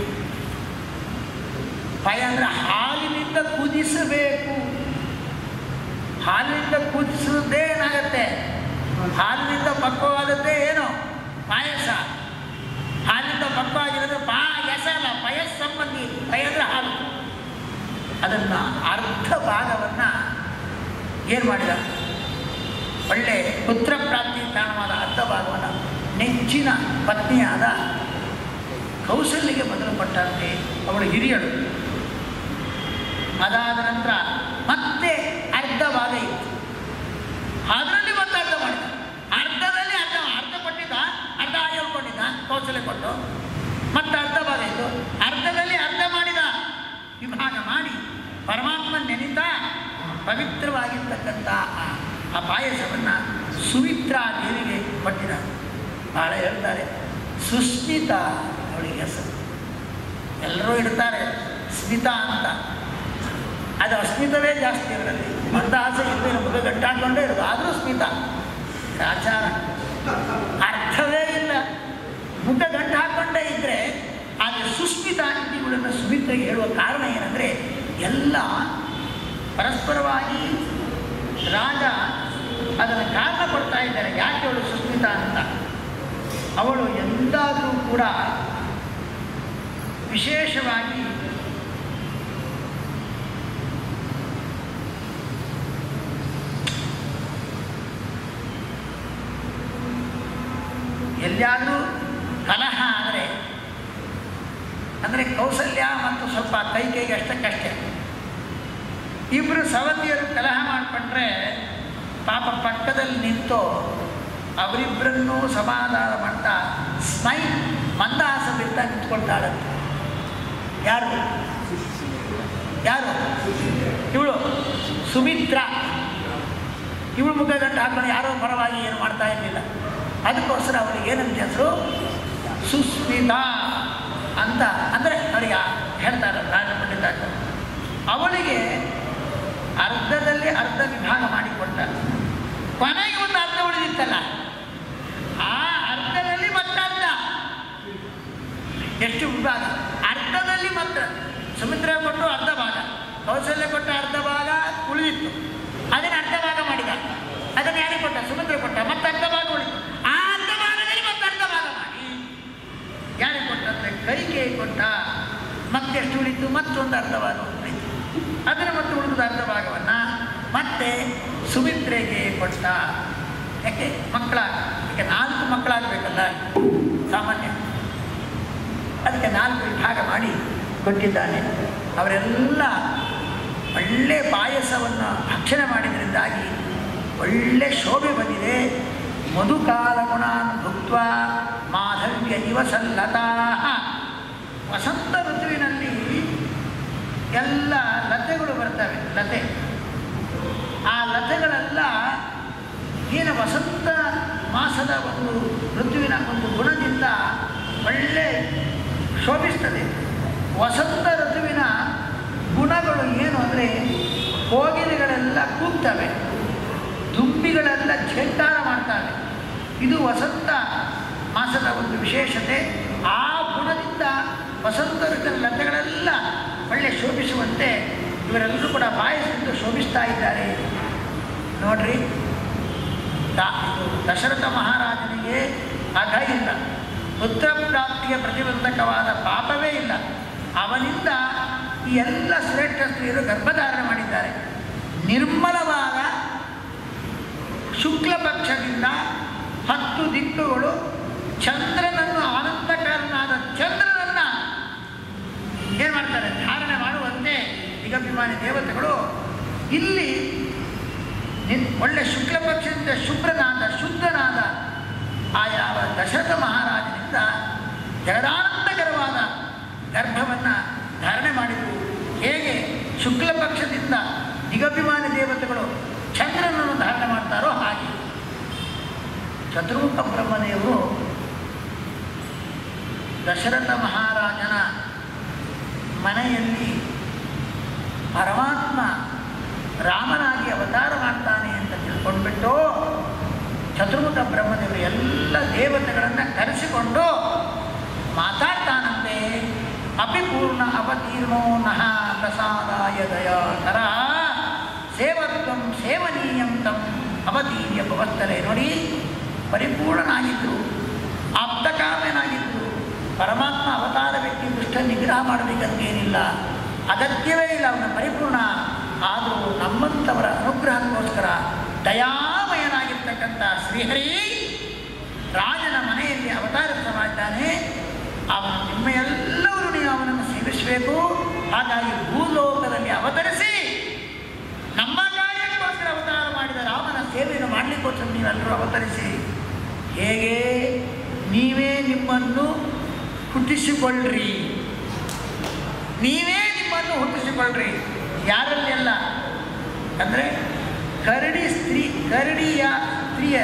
ಪಾಯ ಅಂದ್ರೆ ಹಾಲಿನಿಂದ ಕುದಿಸಬೇಕು ಹಾಲಿನಿಂದ ಕುದಿಸೋದೇ ಏನಾಗತ್ತೆ ಹಾಲಿನಿಂದ ಪಕ್ವವಾದದ್ದೇ ಏನು ಪಾಯಸ ಹಾಲಿನಿಂದ ಪಕ್ವವಾಗಿರೋದು ಪಾಯಸ ಅಲ್ಲ ಪಯಸ್ ಸಂಬಂಧಿ ಪಯ ಅಂದ್ರೆ ಹಾಲು ಅದನ್ನು ಅರ್ಧ ಭಾಗವನ್ನು ಏನು ಮಾಡಿದ ಒಳ್ಳೆ ಪುತ್ರ ಪ್ರಾಪ್ತಿ ಕಾರಣವಾದ ಅರ್ಧ ಭಾಗವನ್ನು ನೆಚ್ಚಿನ ಪತ್ನಿಯಾದ ಕೌಸಲ್ಯಗೆ ಮೊದಲು ಕೊಟ್ಟಂತೆ ಅವಳು ಹಿರಿಯಳು ಅದಾದ ನಂತರ ಮತ್ತೆ ಅರ್ಧ ಭಾಗ ಇತ್ತು ಅದರಲ್ಲಿ ಮತ್ತೆ ಅರ್ಧ ಮಾಡಿದ ಅರ್ಧದಲ್ಲಿ ಅರ್ಧ ಅರ್ಧ ಕೊಟ್ಟಿದ್ದ ಅರ್ಧ ಹೇಳ್ಕೊಂಡಿದ್ದ ಕೌಶಲ್ಯ ಕೊಟ್ಟು ಮತ್ತೆ ಅರ್ಧ ಭಾಗ ಇತ್ತು ಅರ್ಧದಲ್ಲಿ ಅರ್ಧ ಮಾಡಿದ ವಿಭಾಗ ಮಾಡಿ ಪರಮಾತ್ಮ ನೆನಿತಾ ಪವಿತ್ರವಾಗಿರ್ತಕ್ಕಂಥ ಆ- ಆ ಪಾಯಸವನ್ನು ಸುಮಿತ್ರಾ ದೇವಿಗೆ ಕೊಟ್ಟಿದ ಭಾಳ ಹೇಳ್ತಾರೆ ಸುಸ್ಮಿತ ಅವಳಿಗೆ ಹೆಸರು ಎಲ್ಲರೂ ಇಡ್ತಾರೆ ಸ್ಮಿತಾ ಅಂತ ಅದು ಅಸ್ಮಿತವೇ ಜಾಸ್ತಿ ಇವರಲ್ಲಿ ಮಂದಹಾಸ ಇಲ್ಲದೆ ಮುಖ ಗಂಟಾಕೊಂಡೇ ಇರೋದು ಆದರೂ ಸ್ಮಿತ ಆಚಾರ ಅರ್ಥವೇ ಇಲ್ಲ ಮುಖ ಗಂಟು ಹಾಕೊಂಡೇ ಇದ್ದರೆ ಆದರೆ ಸುಸ್ಮಿತ ಇವುಗಳನ್ನು ಸುಮಿತ್ರೆಗೆ ಹೇಳುವ ಕಾರಣ ಏನಂದರೆ ಎಲ್ಲ ಪರಸ್ಪರವಾಗಿ ರಾಜ ಅದನ್ನು ಕಾರಣ ಕೊಡ್ತಾ ಇದ್ದಾರೆ ಯಾಕೆ ಅವಳು ಸುಸ್ಮಿತ ಅಂತ ಅವಳು ಎಂದಾದರೂ ಕೂಡ ವಿಶೇಷವಾಗಿ ಎಲ್ಲಿಯಾದರೂ ಕಲಹ ಆದರೆ ಅಂದರೆ ಕೌಸಲ್ಯ ಮತ್ತು ಸ್ವಲ್ಪ ಕೈ ಕೈಗೆ ಅಷ್ಟಕ್ಕಷ್ಟೇ ಇಬ್ಬರು ಸವತಿಯರು ಕಲಹ ಮಾಡಿಕೊಂಡ್ರೆ ಪಾಪ ಪಕ್ಕದಲ್ಲಿ ನಿಂತು ಅವರಿಬ್ಬರನ್ನೂ ಸಮಾಧಾನ ಮಾಡ್ತಾ ಸ್ಮೈಲ್ ಮಂದಹಾಸ ಬಿಡ್ತಾ ನಿಂತ್ಕೊಳ್ತಾಳಂತೆ ಯಾರು ಯಾರು ಇವಳು ಸುಮಿತ್ರ ಇವಳು ಮುಖ ಗಂಟು ಹಾಕೊಂಡು ಯಾರೋ ಪರವಾಗಿ ಏನು ಮಾಡ್ತಾ ಇರಲಿಲ್ಲ ಅದಕ್ಕೋಸ್ಕರ ಅವಳಿಗೆ ಏನಂತ ಹೆಸರು ಸುಸ್ಮಿತಾ ಅಂತ ಅಂದರೆ ಅವಳಿಗೆ ಹೇಳ್ತಾರೆ ರಾಜ ಪಂಡಿತಾಚಾರ್ಯ ಅವಳಿಗೆ ಅರ್ಧದಲ್ಲಿ ಅರ್ಧ ವಿಭಾಗ ಮಾಡಿಕೊಟ್ಟ ಕೊನೆಗೆ ಒಂದು ಅರ್ಧ ಉಳಿದಿತ್ತಲ್ಲ ಆ ಅರ್ಧದಲ್ಲಿ ಮತ್ತರ್ಧ ಎಷ್ಟು ವಿಭಾಗ ಅರ್ಧದಲ್ಲಿ ಮಾತ್ರ ಸುಮಿತ್ರ ಕೊಟ್ಟು ಅರ್ಧ ಭಾಗ ಕೌಶಲ್ಯ ಕೊಟ್ಟ ಅರ್ಧ ಭಾಗ ಉಳಿದಿತ್ತು ಅದನ್ನು ಅರ್ಧ ಭಾಗ ಮಾಡಿದ ಅದನ್ನು ಯಾರಿಗೆ ಕೊಟ್ಟ ಸುಮಿತ್ರ ಕೊಟ್ಟ ಮತ್ತೆ ಅರ್ಧ ಭಾಗ ಉಳಿತು ಆ ಅರ್ಧ ಭಾಗದಲ್ಲಿ ಮತ್ತೆ ಅರ್ಧ ಭಾಗ ಮಾಡಿ ಯಾರಿಗೆ ಕೊಟ್ಟ ಅಂದರೆ ಕೈಗೆ ಕೊಟ್ಟ ಮತ್ತೆಷ್ಟು ಉಳಿತು ಮತ್ತೊಂದು ಅರ್ಧ ಭಾಗ ಉಳಿತು ಅದನ್ನು ಮತ್ತೆ ಉಳಿದ ಅರ್ಧ ಭಾಗವನ್ನು ಮತ್ತೆ ಸುಮಿತ್ರೆಗೆ ಕೊಟ್ಟ ಯಾಕೆ ಮಕ್ಕಳ ಯಾಕೆ ನಾಲ್ಕು ಮಕ್ಕಳಾಗಬೇಕಲ್ಲ ಸಾಮಾನ್ಯ ಅದಕ್ಕೆ ನಾಲ್ಕು ವಿಭಾಗ ಮಾಡಿ ಕೊಟ್ಟಿದ್ದಾನೆ ಅವರೆಲ್ಲ ಒಳ್ಳೆ ಪಾಯಸವನ್ನು ಭಕ್ಷಣೆ ಮಾಡಿದ್ರಿಂದಾಗಿ ಒಳ್ಳೆ ಶೋಭೆ ಬಂದಿದೆ ಮಧುಕಾಲ ಗುಣಾನ್ ಭುಕ್ತ ಮಾಧವ್ಯ ಇವ ಸಲ್ಲತಾ ವಸಂತ ಋತುವಿನಲ್ಲಿ ಎಲ್ಲ ಲತೆಗಳು ಬರ್ತವೆ ಲತೆ ಆ ಲತೆಗಳೆಲ್ಲ ಏನು ವಸಂತ ಮಾಸದ ಒಂದು ಋತುವಿನ ಒಂದು ಗುಣದಿಂದ ಒಳ್ಳೆ ಶೋಭಿಸ್ತದೆ ವಸಂತ ಋತುವಿನ ಗುಣಗಳು ಏನು ಅಂದರೆ ಕೋಗಿಲೆಗಳೆಲ್ಲ ಕೂಗ್ತವೆ ದುಂಬಿಗಳೆಲ್ಲ ಛೇಂಟಾರ ಮಾಡ್ತವೆ ಇದು ವಸಂತ ಮಾಸದ ಒಂದು ವಿಶೇಷತೆ ಆ ಗುಣದಿಂದ ವಸಂತ ಋತುವಿನ ಲತೆಗಳೆಲ್ಲ ಒಳ್ಳೆ ಶೋಭಿಸುವಂತೆ ಇವರೆಲ್ಲರೂ ಕೂಡ ಬಾಯಿಸಿದ್ದು ಶೋಭಿಸ್ತಾ ಇದ್ದಾರೆ ನೋಡ್ರಿ ದ- ಇದು ದಶರಥ ಮಹಾರಾಜನಿಗೆ ಅಘ ಇಲ್ಲ ಪುತ್ರ ಪ್ರಾಪ್ತಿಗೆ ಪ್ರತಿಬಂಧಕವಾದ ಪಾಪವೇ ಇಲ್ಲ ಅವನಿಂದ ಈ ಎಲ್ಲ ಶ್ರೇಷ್ಠ ಸ್ತ್ರೀಯರು ಗರ್ಭಧಾರಣೆ ಮಾಡಿದ್ದಾರೆ ನಿರ್ಮಲವಾದ ಶುಕ್ಲ ಪಕ್ಷದಿಂದ ಹತ್ತು ದಿಕ್ಕುಗಳು ಚಂದ್ರನನ್ನು ಆನಂದಕಾರನಾದ ಚಂದ್ರನನ್ನು ಏನು ಮಾಡ್ತಾರೆ ಧಾರಣೆ ಮಾಡುವಂತೆ ದಿಗಭಿಮಾನಿ ದೇವತೆಗಳು ಇಲ್ಲಿ ನಿನ್ ಒಳ್ಳೆ ಶುಕ್ಲ ಪಕ್ಷದಿಂದ ಶುಭ್ರನಾದ ಶುದ್ಧನಾದ ಆ ಯಾವ ದಶರಥ ಮಹಾರಾಜನಿಂದ ಜಗದಾನಂದಕರವಾದ ಗರ್ಭವನ್ನು ಧಾರಣೆ ಮಾಡಿದರು ಹೇಗೆ ಶುಕ್ಲ ಪಕ್ಷದಿಂದ ದಿಗಭಿಮಾನಿ ದೇವತೆಗಳು ಚಂದ್ರನನ್ನು ಧಾರಣೆ ಮಾಡ್ತಾರೋ ಹಾಗೆ ಚತುರ್ಮುಖ ಬ್ರಹ್ಮದೇವರು ದಶರಥ ಮಹಾರಾಜನ ಮನೆಯಲ್ಲಿ ಪರಮಾತ್ಮ ರಾಮನಾಗಿ ಅವತಾರ ಮಾಡ್ತಾನೆ ಅಂತ ತಿಳ್ಕೊಂಡ್ಬಿಟ್ಟು ಚತುರ್ಮುಖ ಬ್ರಹ್ಮದೇವರು ಎಲ್ಲ ದೇವತೆಗಳನ್ನು ಕರೆಸಿಕೊಂಡು ಮಾತಾಡ್ತಾನಂತೆ ಅಪಿಪೂರ್ಣ ಅವತೀರ್ಣೋ ನಃ ಪ್ರಸಾದಾಯ ದಯಾಕರ ಸೇವತ್ವಂ ಸೇವನೀಯಂ ತಂ ಅವತೀರ್ಯ ಭವತ್ತಲೆ ನೋಡಿ ಪರಿಪೂರ್ಣನಾಗಿದ್ದರು ಆಪ್ತಕಾಮ್ಯನಾಗಿದ್ದರು ಪರಮಾತ್ಮ ಅವತಾರ ವ್ಯಕ್ತಿ ದುಷ್ಟ ನಿಗ್ರಹ ಮಾಡಬೇಕಂತೇನಿಲ್ಲ ಅಗತ್ಯವೇ ಇಲ್ಲ ಅವನ ಪರಿಪೂರ್ಣ ಆದರೂ ನಮ್ಮಂಥವರ ಅನುಗ್ರಹಕ್ಕೋಸ್ಕರ ದಯಾಮಯನಾಗಿರ್ತಕ್ಕಂಥ ಶ್ರೀಹರಿ ರಾಜನ ಮನೆಯಲ್ಲಿ ಅವತಾರ ಮಾಡಿದ್ದಾನೆ ಅವನು ನಿಮ್ಮ ಎಲ್ಲರೂ ನೀವು ಅವನನ್ನು ಸೇವಿಸಬೇಕು ಹಾಗಾಗಿ ಭೂಲೋಕದಲ್ಲಿ ಅವತರಿಸಿ ನಮ್ಮ ಕಾರ್ಯಕ್ಕೋಸ್ಕರ ಅವತಾರ ಮಾಡಿದ ರಾಮನ ಸೇವೆಯನ್ನು ಮಾಡಲಿಕ್ಕೋಸ್ಕರ ನೀವೆಲ್ಲರೂ ಅವತರಿಸಿ ಹೇಗೆ ನೀವೇ ನಿಮ್ಮನ್ನು ಹುಟ್ಟಿಸಿಕೊಳ್ಳ್ರಿ ನೀವೇ ನಿಮ್ಮನ್ನು ಹುಟ್ಟಿಸಿಕೊಳ್ಳ್ರಿ ಯಾರಲ್ಲೆಲ್ಲ ಅಂದರೆ ಕರಡಿ ಸ್ತ್ರೀ ಕರಡಿಯ ಸ್ತ್ರೀಯ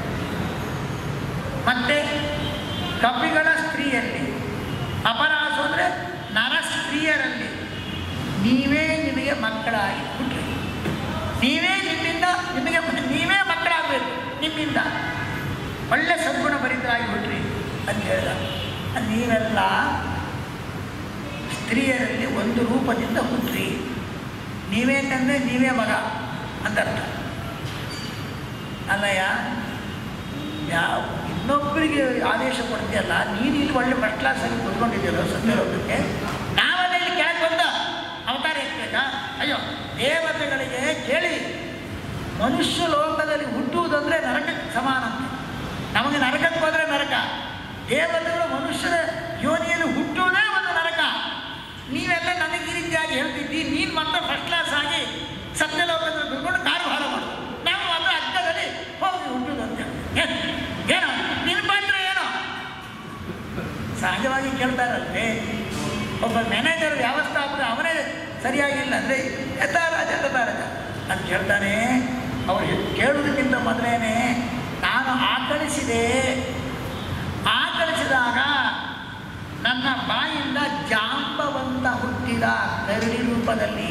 ಮತ್ತೆ ಕಪಿಗಳ ಸ್ತ್ರೀಯಲ್ಲಿ ಅಪರಾಸು ಅಂದರೆ ನರ ಸ್ತ್ರೀಯರಲ್ಲಿ ನೀವೇ ನಿಮಗೆ ಮಕ್ಕಳಾಗಿ ಹುಟ್ಟ್ರಿ ನೀವೇ ನಿಮ್ಮಿಂದ ನಿಮಗೆ ನೀವೇ ಮಕ್ಕಳಾಗಬೇಕು ನಿಮ್ಮಿಂದ ಒಳ್ಳೆ ಸದ್ಗುಣ ಭರಿತರಾಗಿ ಹುಟ್ಟ್ರಿ ಅಂತ ಹೇಳಿದ ನೀವೆಲ್ಲ ಸ್ತ್ರೀಯರಲ್ಲಿ ಒಂದು ರೂಪದಿಂದ ಹುಟ್ಟ್ರಿ ನೀವೇ ತಂದೆ ನೀವೇ ಮಗ ಅಂತ ಅರ್ಥ ಅಲ್ಲಯ್ಯ ಯಾವ ಇನ್ನೊಬ್ಬರಿಗೆ ಆದೇಶ ಕೊಡ್ತೀಯಲ್ಲ ನೀನು ಇಲ್ಲಿ ಒಳ್ಳೆ ಫಸ್ಟ್ ಕ್ಲಾಸಲ್ಲಿ ಕುತ್ಕೊಂಡಿದ್ದೀರೋ ಸತ್ಯಲೋಕಕ್ಕೆ ನಾವೆಲ್ಲ ಇಲ್ಲಿ ಕೆಳಗೆ ಬಂದ ಅವತಾರ ಎತ್ತಬೇಕಾ ಅಯ್ಯೋ ದೇವತೆಗಳಿಗೆ ಕೇಳಿ ಮನುಷ್ಯ ಲೋಕದಲ್ಲಿ ಹುಟ್ಟುವುದಂದ್ರೆ ನರಕಕ್ಕೆ ಸಮಾನ ಅಂತ ನಮಗೆ ನರಕಕ್ಕೆ ಹೋದರೆ ನರಕ ದೇವತೆಗಳು ಮನುಷ್ಯರ ಯೋನಿಯಲ್ಲಿ ಹುಟ್ಟುವುದೇ ಒಂದು ನರಕ ನೀವೆಲ್ಲ ನನಗೆ ಈ ರೀತಿಯಾಗಿ ಹೇಳ್ತಿದ್ದಿ ನೀನು ಮಾತ್ರ ಫಸ್ಟ್ ಕ್ಲಾಸ್ ಆಗಿ ಸತ್ಯಲೋಕದಲ್ಲಿ ದುಡ್ಕೊಂಡು ಕಾರ್ಭಾರ ಮಾಡು ನಾವು ಮಾತ್ರ ಅಗ್ಗದಲ್ಲಿ ಹೋಗಿ ಹುಟ್ಟುದಂತೆ ಏನೋ ನಿನ್ನ ಪಾತ್ರ ಏನೋ ಸಹಜವಾಗಿ ಕೇಳ್ತಾರಲ್ವೇ ಒಬ್ಬ ಮ್ಯಾನೇಜರ್ ವ್ಯವಸ್ಥಾಪಕ ಅವನೇ ಸರಿಯಾಗಿಲ್ಲ ಅಂದರೆ ಯಥಾರಾಜ ಯಥಾರಾಜ ಅಂತ ಹೇಳ್ತಾನೆ ಅವರು ಕೇಳುವುದಕ್ಕಿಂತ ಮೊದಲೇನೆ ನಾನು ಆಕಳಿಸಿದೆ ಆಕಳಿಸಿದಾಗ ನನ್ನ ಬಾಯಿಂದ ಜಾಂಬವಂತ ಹುಟ್ಟಿದ ಕರಡಿ ರೂಪದಲ್ಲಿ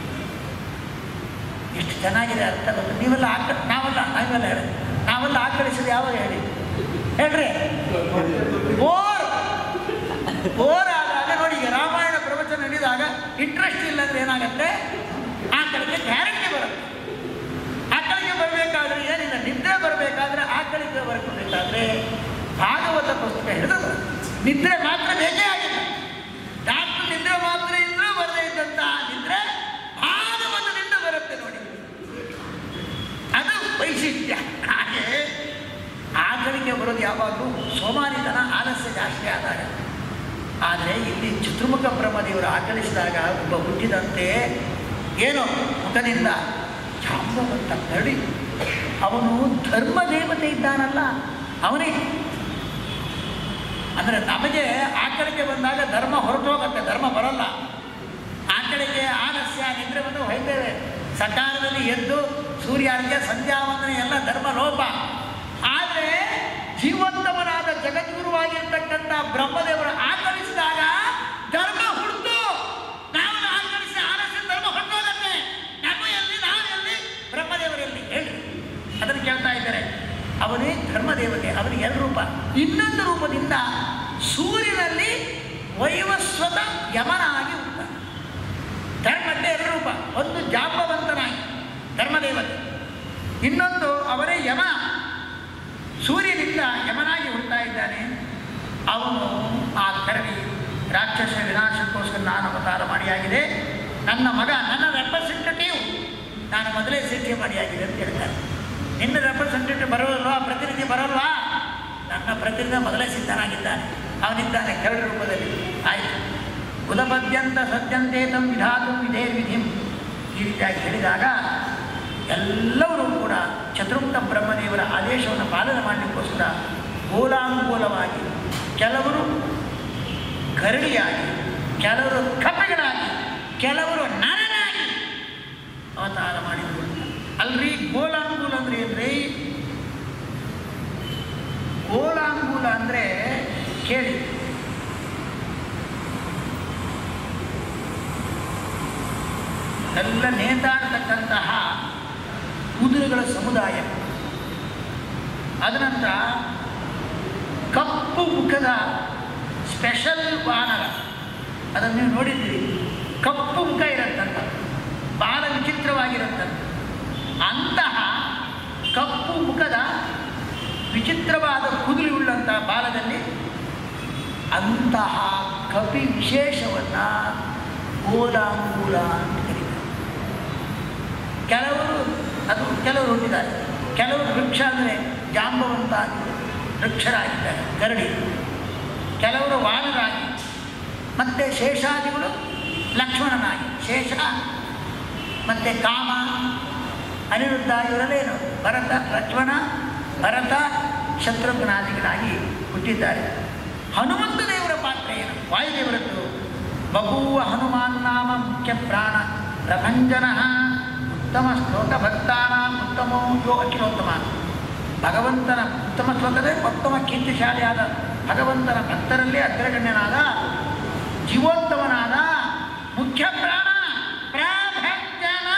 ಎಷ್ಟು ಚೆನ್ನಾಗಿದೆ ಅರ್ಥ ಗೊತ್ತು ನೀವೆಲ್ಲ ಆಕ ನಾವೆಲ್ಲ ನಾವೆಲ್ಲ ಹೇಳಿ ನಾವೆಲ್ಲ ಆಕಳಿಸಿದ ಯಾವಾಗ ಹೇಳಿ ಹೇಳ್ರಿ ಬೋರ್ ಬೋರ್ ಆದಾಗ ನೋಡಿ ಈಗ ರಾಮಾಯಣ ಪ್ರವಚನ ನಡೆದಾಗ ಇಂಟ್ರೆಸ್ಟ್ ಇಲ್ಲ ಅಂದ್ರೆ ಏನಾಗತ್ತೆ ಆ ಕಡೆಗೆ ಗ್ಯಾರಂಟಿ ಬರುತ್ತೆ ಆ ಕಡೆಗೆ ಬರಬೇಕಾದ್ರೆ ಏನಿಲ್ಲ ನಿದ್ರೆ ಬರಬೇಕಾದ್ರೆ ಆ ಕಡೆಗೆ ಬರ್ಕೊಬೇಕಾದ್ರೆ ಭಾಗವತ ಪುಸ್ತಕ ಹಿಡಿದು ಬರುತ್ತೆ. ನಿದ್ರೆ ಮಾತ್ರ ಬೇಕೇ ಆಗಿಲ್ಲ ಡಾಕ್ಟರ್ ನಿದ್ರೆ ಮಾತ್ರ ಇದ್ರೆ ಬರದೇ ಇದ್ದಂತ ನಿದ್ರೆ ಭಾಗವತದಿಂದ ಬರುತ್ತೆ ನೋಡಿ ಅದು ವೈಶಿಷ್ಟ್ಯ ಹಾಗೆ ಆಕಳಿಗೆ ಬರೋದು ಯಾವಾಗಲೂ ಸೋಮಾರಿತನ ಆಲಸ್ಯ ಜಾಸ್ತಿ ಆದಾಗ ಆದರೆ ಇಲ್ಲಿ ಚತುರ್ಮುಖ ಬ್ರಹ್ಮದೇವರು ಆಕಳಿಸಿದಾಗ ಒಬ್ಬ ಹುಟ್ಟಿದಂತೆ ಏನು ಮುಖದಿಂದ ಜಾಂಬವಂತ ಕರಡಿ ಅವನು ಧರ್ಮ ದೇವತೆ ಇದ್ದಾನಲ್ಲ ಅವನೇ ಅಂದರೆ ನಮಗೆ ಆಕಳಿಗೆ ಬಂದಾಗ ಧರ್ಮ ಹೊರಟು ಹೋಗುತ್ತೆ ಧರ್ಮ ಬರಲ್ಲ ಆಕಳಿಗೆ ಆಲಸ್ಯ ನಿದ್ರೆ ಬಂದು ಹೋಯ್ತೇವೆ ಸಕಾಲದಲ್ಲಿ ಎದ್ದು ಸೂರ್ಯಾರ್ಘ್ಯ ಸಂಧ್ಯಾವಂದನೆ ಎಲ್ಲ ಧರ್ಮ ಲೋಪ ಆದರೆ ಜೀವಂತವನಾದ ಜಗದ್ಗುರುವಾಗಿರ್ತಕ್ಕಂಥ ಬ್ರಹ್ಮದೇವರು ಆಕಳಿಸಿದಾಗ ಧರ್ಮ ಹುಡ್ತು ನಾವು ಆಕಳಿಸಿ ಆಲಸ್ಯ ಧರ್ಮ ಹೊರಟೋಗತ್ತೆ ನಮ್ಮ ಎಲ್ಲಿ ನಾವು ಎಲ್ಲಿ ಬ್ರಹ್ಮದೇವರಲ್ಲಿ ಹೇಳಿ ಅದನ್ನು ಕೇಳ್ತಾ ಇದ್ದಾರೆ ಅವನೇ ಧರ್ಮದೇವತೆ ಅವನಿಗೆ ಎರಡು ರೂಪ ಇನ್ನೊಂದು ರೂಪದಿಂದ ಸೂರ್ಯನಲ್ಲಿ ವೈವಸ್ವತ ಯಮನಾಗಿ ಹುಟ್ಟುತ್ತಾನೆ ಧರ್ಮಕ್ಕೆ ಎರಡು ರೂಪ ಒಂದು ಜಾಂಬವಂತನಾಗಿ ಧರ್ಮದೇವತೆ ಇನ್ನೊಂದು ಅವರೇ ಯಮ ಸೂರ್ಯನಿಂದ ಯಮನಾಗಿ ಹುಡ್ತಾ ಇದ್ದಾನೆ ಅವನು ಆ ಕರಡಿ ರಾಕ್ಷಸ ವಿನಾಶಕ್ಕೋಸ್ಕರ ನಾನು ಅವತಾರ ಮಾಡಿಯಾಗಿದೆ ನನ್ನ ಮಗ ನನ್ನ ರೆಪ್ರೆಸೆಂಟೇಟಿವ್ ನಾನು ಮೊದಲೇ ಸಿದ್ಧಿ ಮಾಡಿಯಾಗಿದೆ ಅಂತ ಹೇಳ್ತಾರೆ ನಿನ್ನ ರೆಪ್ರೆಸೆಂಟೇಟಿವ್ ಬರೋಲ್ವಾ ಪ್ರತಿನಿಧಿ ಬರೋಲ್ವಾ ನನ್ನ ಪ್ರತಿನಿಧಿ ಮೊದಲೇ ಸಿದ್ಧನಾಗಿದ್ದಾನೆ ಅವನಿದ್ದಾನೆ ಕರಡಿ ರೂಪದಲ್ಲಿ ಆಯಿತು ಉದಪದ್ಯಂತ ಸತ್ಯಂತೆ ತಂ ವಿಧಾತು ವಿಧೇ ವಿಧಿಂ ಈ ರೀತಿಯಾಗಿ ಹೇಳಿದಾಗ ಎಲ್ಲರೂ ಕೂಡ ಚತುರ್ಮುಖ ಬ್ರಹ್ಮದೇವರ ಆದೇಶವನ್ನು ಪಾಲನೆ ಮಾಡಲಿಕ್ಕೋಸ್ಕರ ಗೋಲಾನುಕೂಲವಾಗಿ ಕೆಲವರು ಗರಡಿಯಾಗಿ ಕೆಲವರು ಕಪ್ಪೆಗಳಾಗಿ ಕೆಲವರು ನರನಾಗಿ ಅವತಾರ ಮಾಡಿದರು ಅಲ್ರಿ ಗೋಲಾಂಗುಲ ಅಂದ್ರೆ ಏನ್ರಿ ಗೋಲಾಂಗುಲ ಅಂದರೆ ಕೇಳಿ ಎಲ್ಲ ನೇತಾಡ್ತಕ್ಕಂತಹ ಕುದುರೆಗಳ ಸಮುದಾಯ ಅದನಂತರ ಕಪ್ಪು ಮುಖದ ಸ್ಪೆಷಲ್ ವಾನರ ಅದನ್ನು ನೀವು ನೋಡಿದ್ದೀರಿ ಕಪ್ಪು ಮುಖ ಇರತ್ತಂತ ಬಹಳ ವಿಚಿತ್ರವಾಗಿರುತ್ತಂತ ಅಂತಹ ಕಪ್ಪು ಮುಖದ ವಿಚಿತ್ರವಾದ ಕುದುರೆ ಉಳ್ಳಂತಹ ಬಾಲದಲ್ಲಿ ಅಂತಹ ಕಪಿ ವಿಶೇಷವನ್ನು ಗೋಲಾಂಗೂಲ ಅಂತ ಕರೀತಾರೆ ಕೆಲವರು ಅದು ಕೆಲವರು ಹುಟ್ಟಿದ್ದಾರೆ ಕೆಲವರು ವೃಕ್ಷ ಅಂದರೆ ಜಾಂಬವಂತ ವೃಕ್ಷರಾಗಿದ್ದಾರೆ ಗರಡಿ ಕೆಲವರು ವಾನರಾಗಿ ಮತ್ತು ಶೇಷಾದಿಗಳು ಲಕ್ಷ್ಮಣನಾಗಿ ಶೇಷ ಮತ್ತು ಕಾಮ ಅನಿರುದ್ಧ ಇವರಲ್ಲೇನು ಭರತ ಲಕ್ಷ್ಮಣ ಭರತ ಶತ್ರುಘ್ನಾದಿಗಳಾಗಿ ಹುಟ್ಟಿದ್ದಾರೆ ಹನುಮಂತ ದೇವರ ಪಾತ್ರ ಏನು ವಾಯುದೇವರದ್ದು ಬಭೂವ ಹನುಮಾನ್ ನಾಮ ಮುಖ್ಯ ಪ್ರಾಣ ಪ್ರಭಂಜನ ಉತ್ತಮ ಶ್ಲೋಕ ಭಕ್ತಾನ ಉತ್ತಮೋ ಯೋ ಅಖಿಲೋತ್ತಮ ಭಗವಂತನ ಉತ್ತಮ ಶ್ಲೋಕದೇ ಉತ್ತಮ ಕೀರ್ತಿಶಾಲಿಯಾದ ಭಗವಂತನ ಭಕ್ತರಲ್ಲೇ ಅಗ್ರಗಣ್ಯನಾದ ಜೀವೋತ್ತಮನಾದ ಮುಖ್ಯ ಪ್ರಾಣ ಪ್ರಭಂಜನ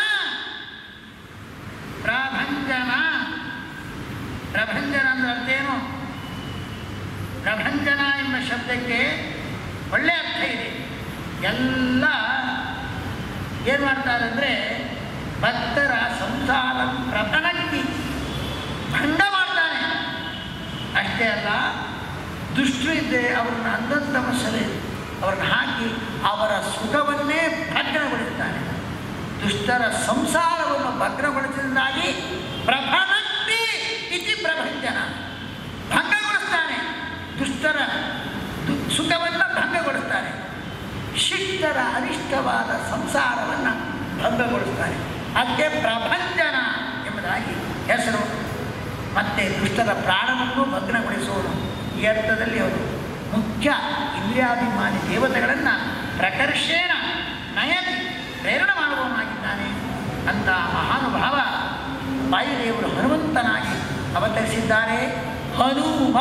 ಪ್ರಭಂಜನ ಪ್ರಭಂಜನ ಅಂದ್ರೆ ಅರ್ಥ ಏನು ಪ್ರಭಂಜನ ಎಂಬ ಶಬ್ದಕ್ಕೆ ಒಳ್ಳೆಯ ಅರ್ಥ ಇದೆ ಎಲ್ಲ ಏನು ಮಾಡ್ತಾರೆ ಅಂದರೆ ಭಕ್ತರ ಸಂಸಾರ ಪ್ರಭನಕ್ಕೆ ಭಂಗ ಮಾಡ್ತಾನೆ ಅಷ್ಟೇ ಅಲ್ಲ ದುಷ್ಟರು ಇದ್ದರೆ ಅವ್ರನ್ನ ಅಂಧತಮಸ್ಸಲ್ಲಿ ಅವ್ರನ್ನ ಹಾಕಿ ಅವರ ಸುಖವನ್ನೇ ಭಗ್ನಗೊಳಿಸ್ತಾನೆ ದುಷ್ಟರ ಸಂಸಾರವನ್ನು ಭಗ್ನಗೊಳಿಸಿದಾಗಿ ಪ್ರಭನಕ್ತಿ ಇತಿ ಪ್ರಭಂಜನ ಭಂಗಗೊಳಿಸ್ತಾನೆ ದುಷ್ಟರ ದು ಸುಖವನ್ನು ಭಂಗಗೊಳಿಸ್ತಾನೆ ಶಿಷ್ಟರ ಅನಿಷ್ಟವಾದ ಸಂಸಾರವನ್ನು ಭಂಗಗೊಳಿಸ್ತಾನೆ ಅದಕ್ಕೆ ಪ್ರಭಂಜನ ಎಂಬುದಾಗಿ ಹೆಸರು ಮತ್ತು ದುಷ್ಟರ ಪ್ರಾಣವನ್ನು ಭಗ್ನಗೊಳಿಸುವನು ಈ ಅರ್ಥದಲ್ಲಿ ಅವರು ಮುಖ್ಯ ಇಂದ್ರಿಯಾಭಿಮಾನಿ ದೇವತೆಗಳನ್ನು ಪ್ರಕರ್ಷೇಣ ನಯತಿ ಪ್ರೇರಣೆ ಮಾಡುವವನಾಗಿದ್ದಾನೆ ಅಂತ ಮಹಾನುಭಾವ ವಾಯುದೇವರು ಹನುಮಂತನಾಗಿ ಅವತರಿಸಿದ್ದಾರೆ ಹನುಮ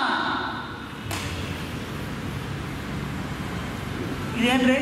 ಇದೇನ್ರಿ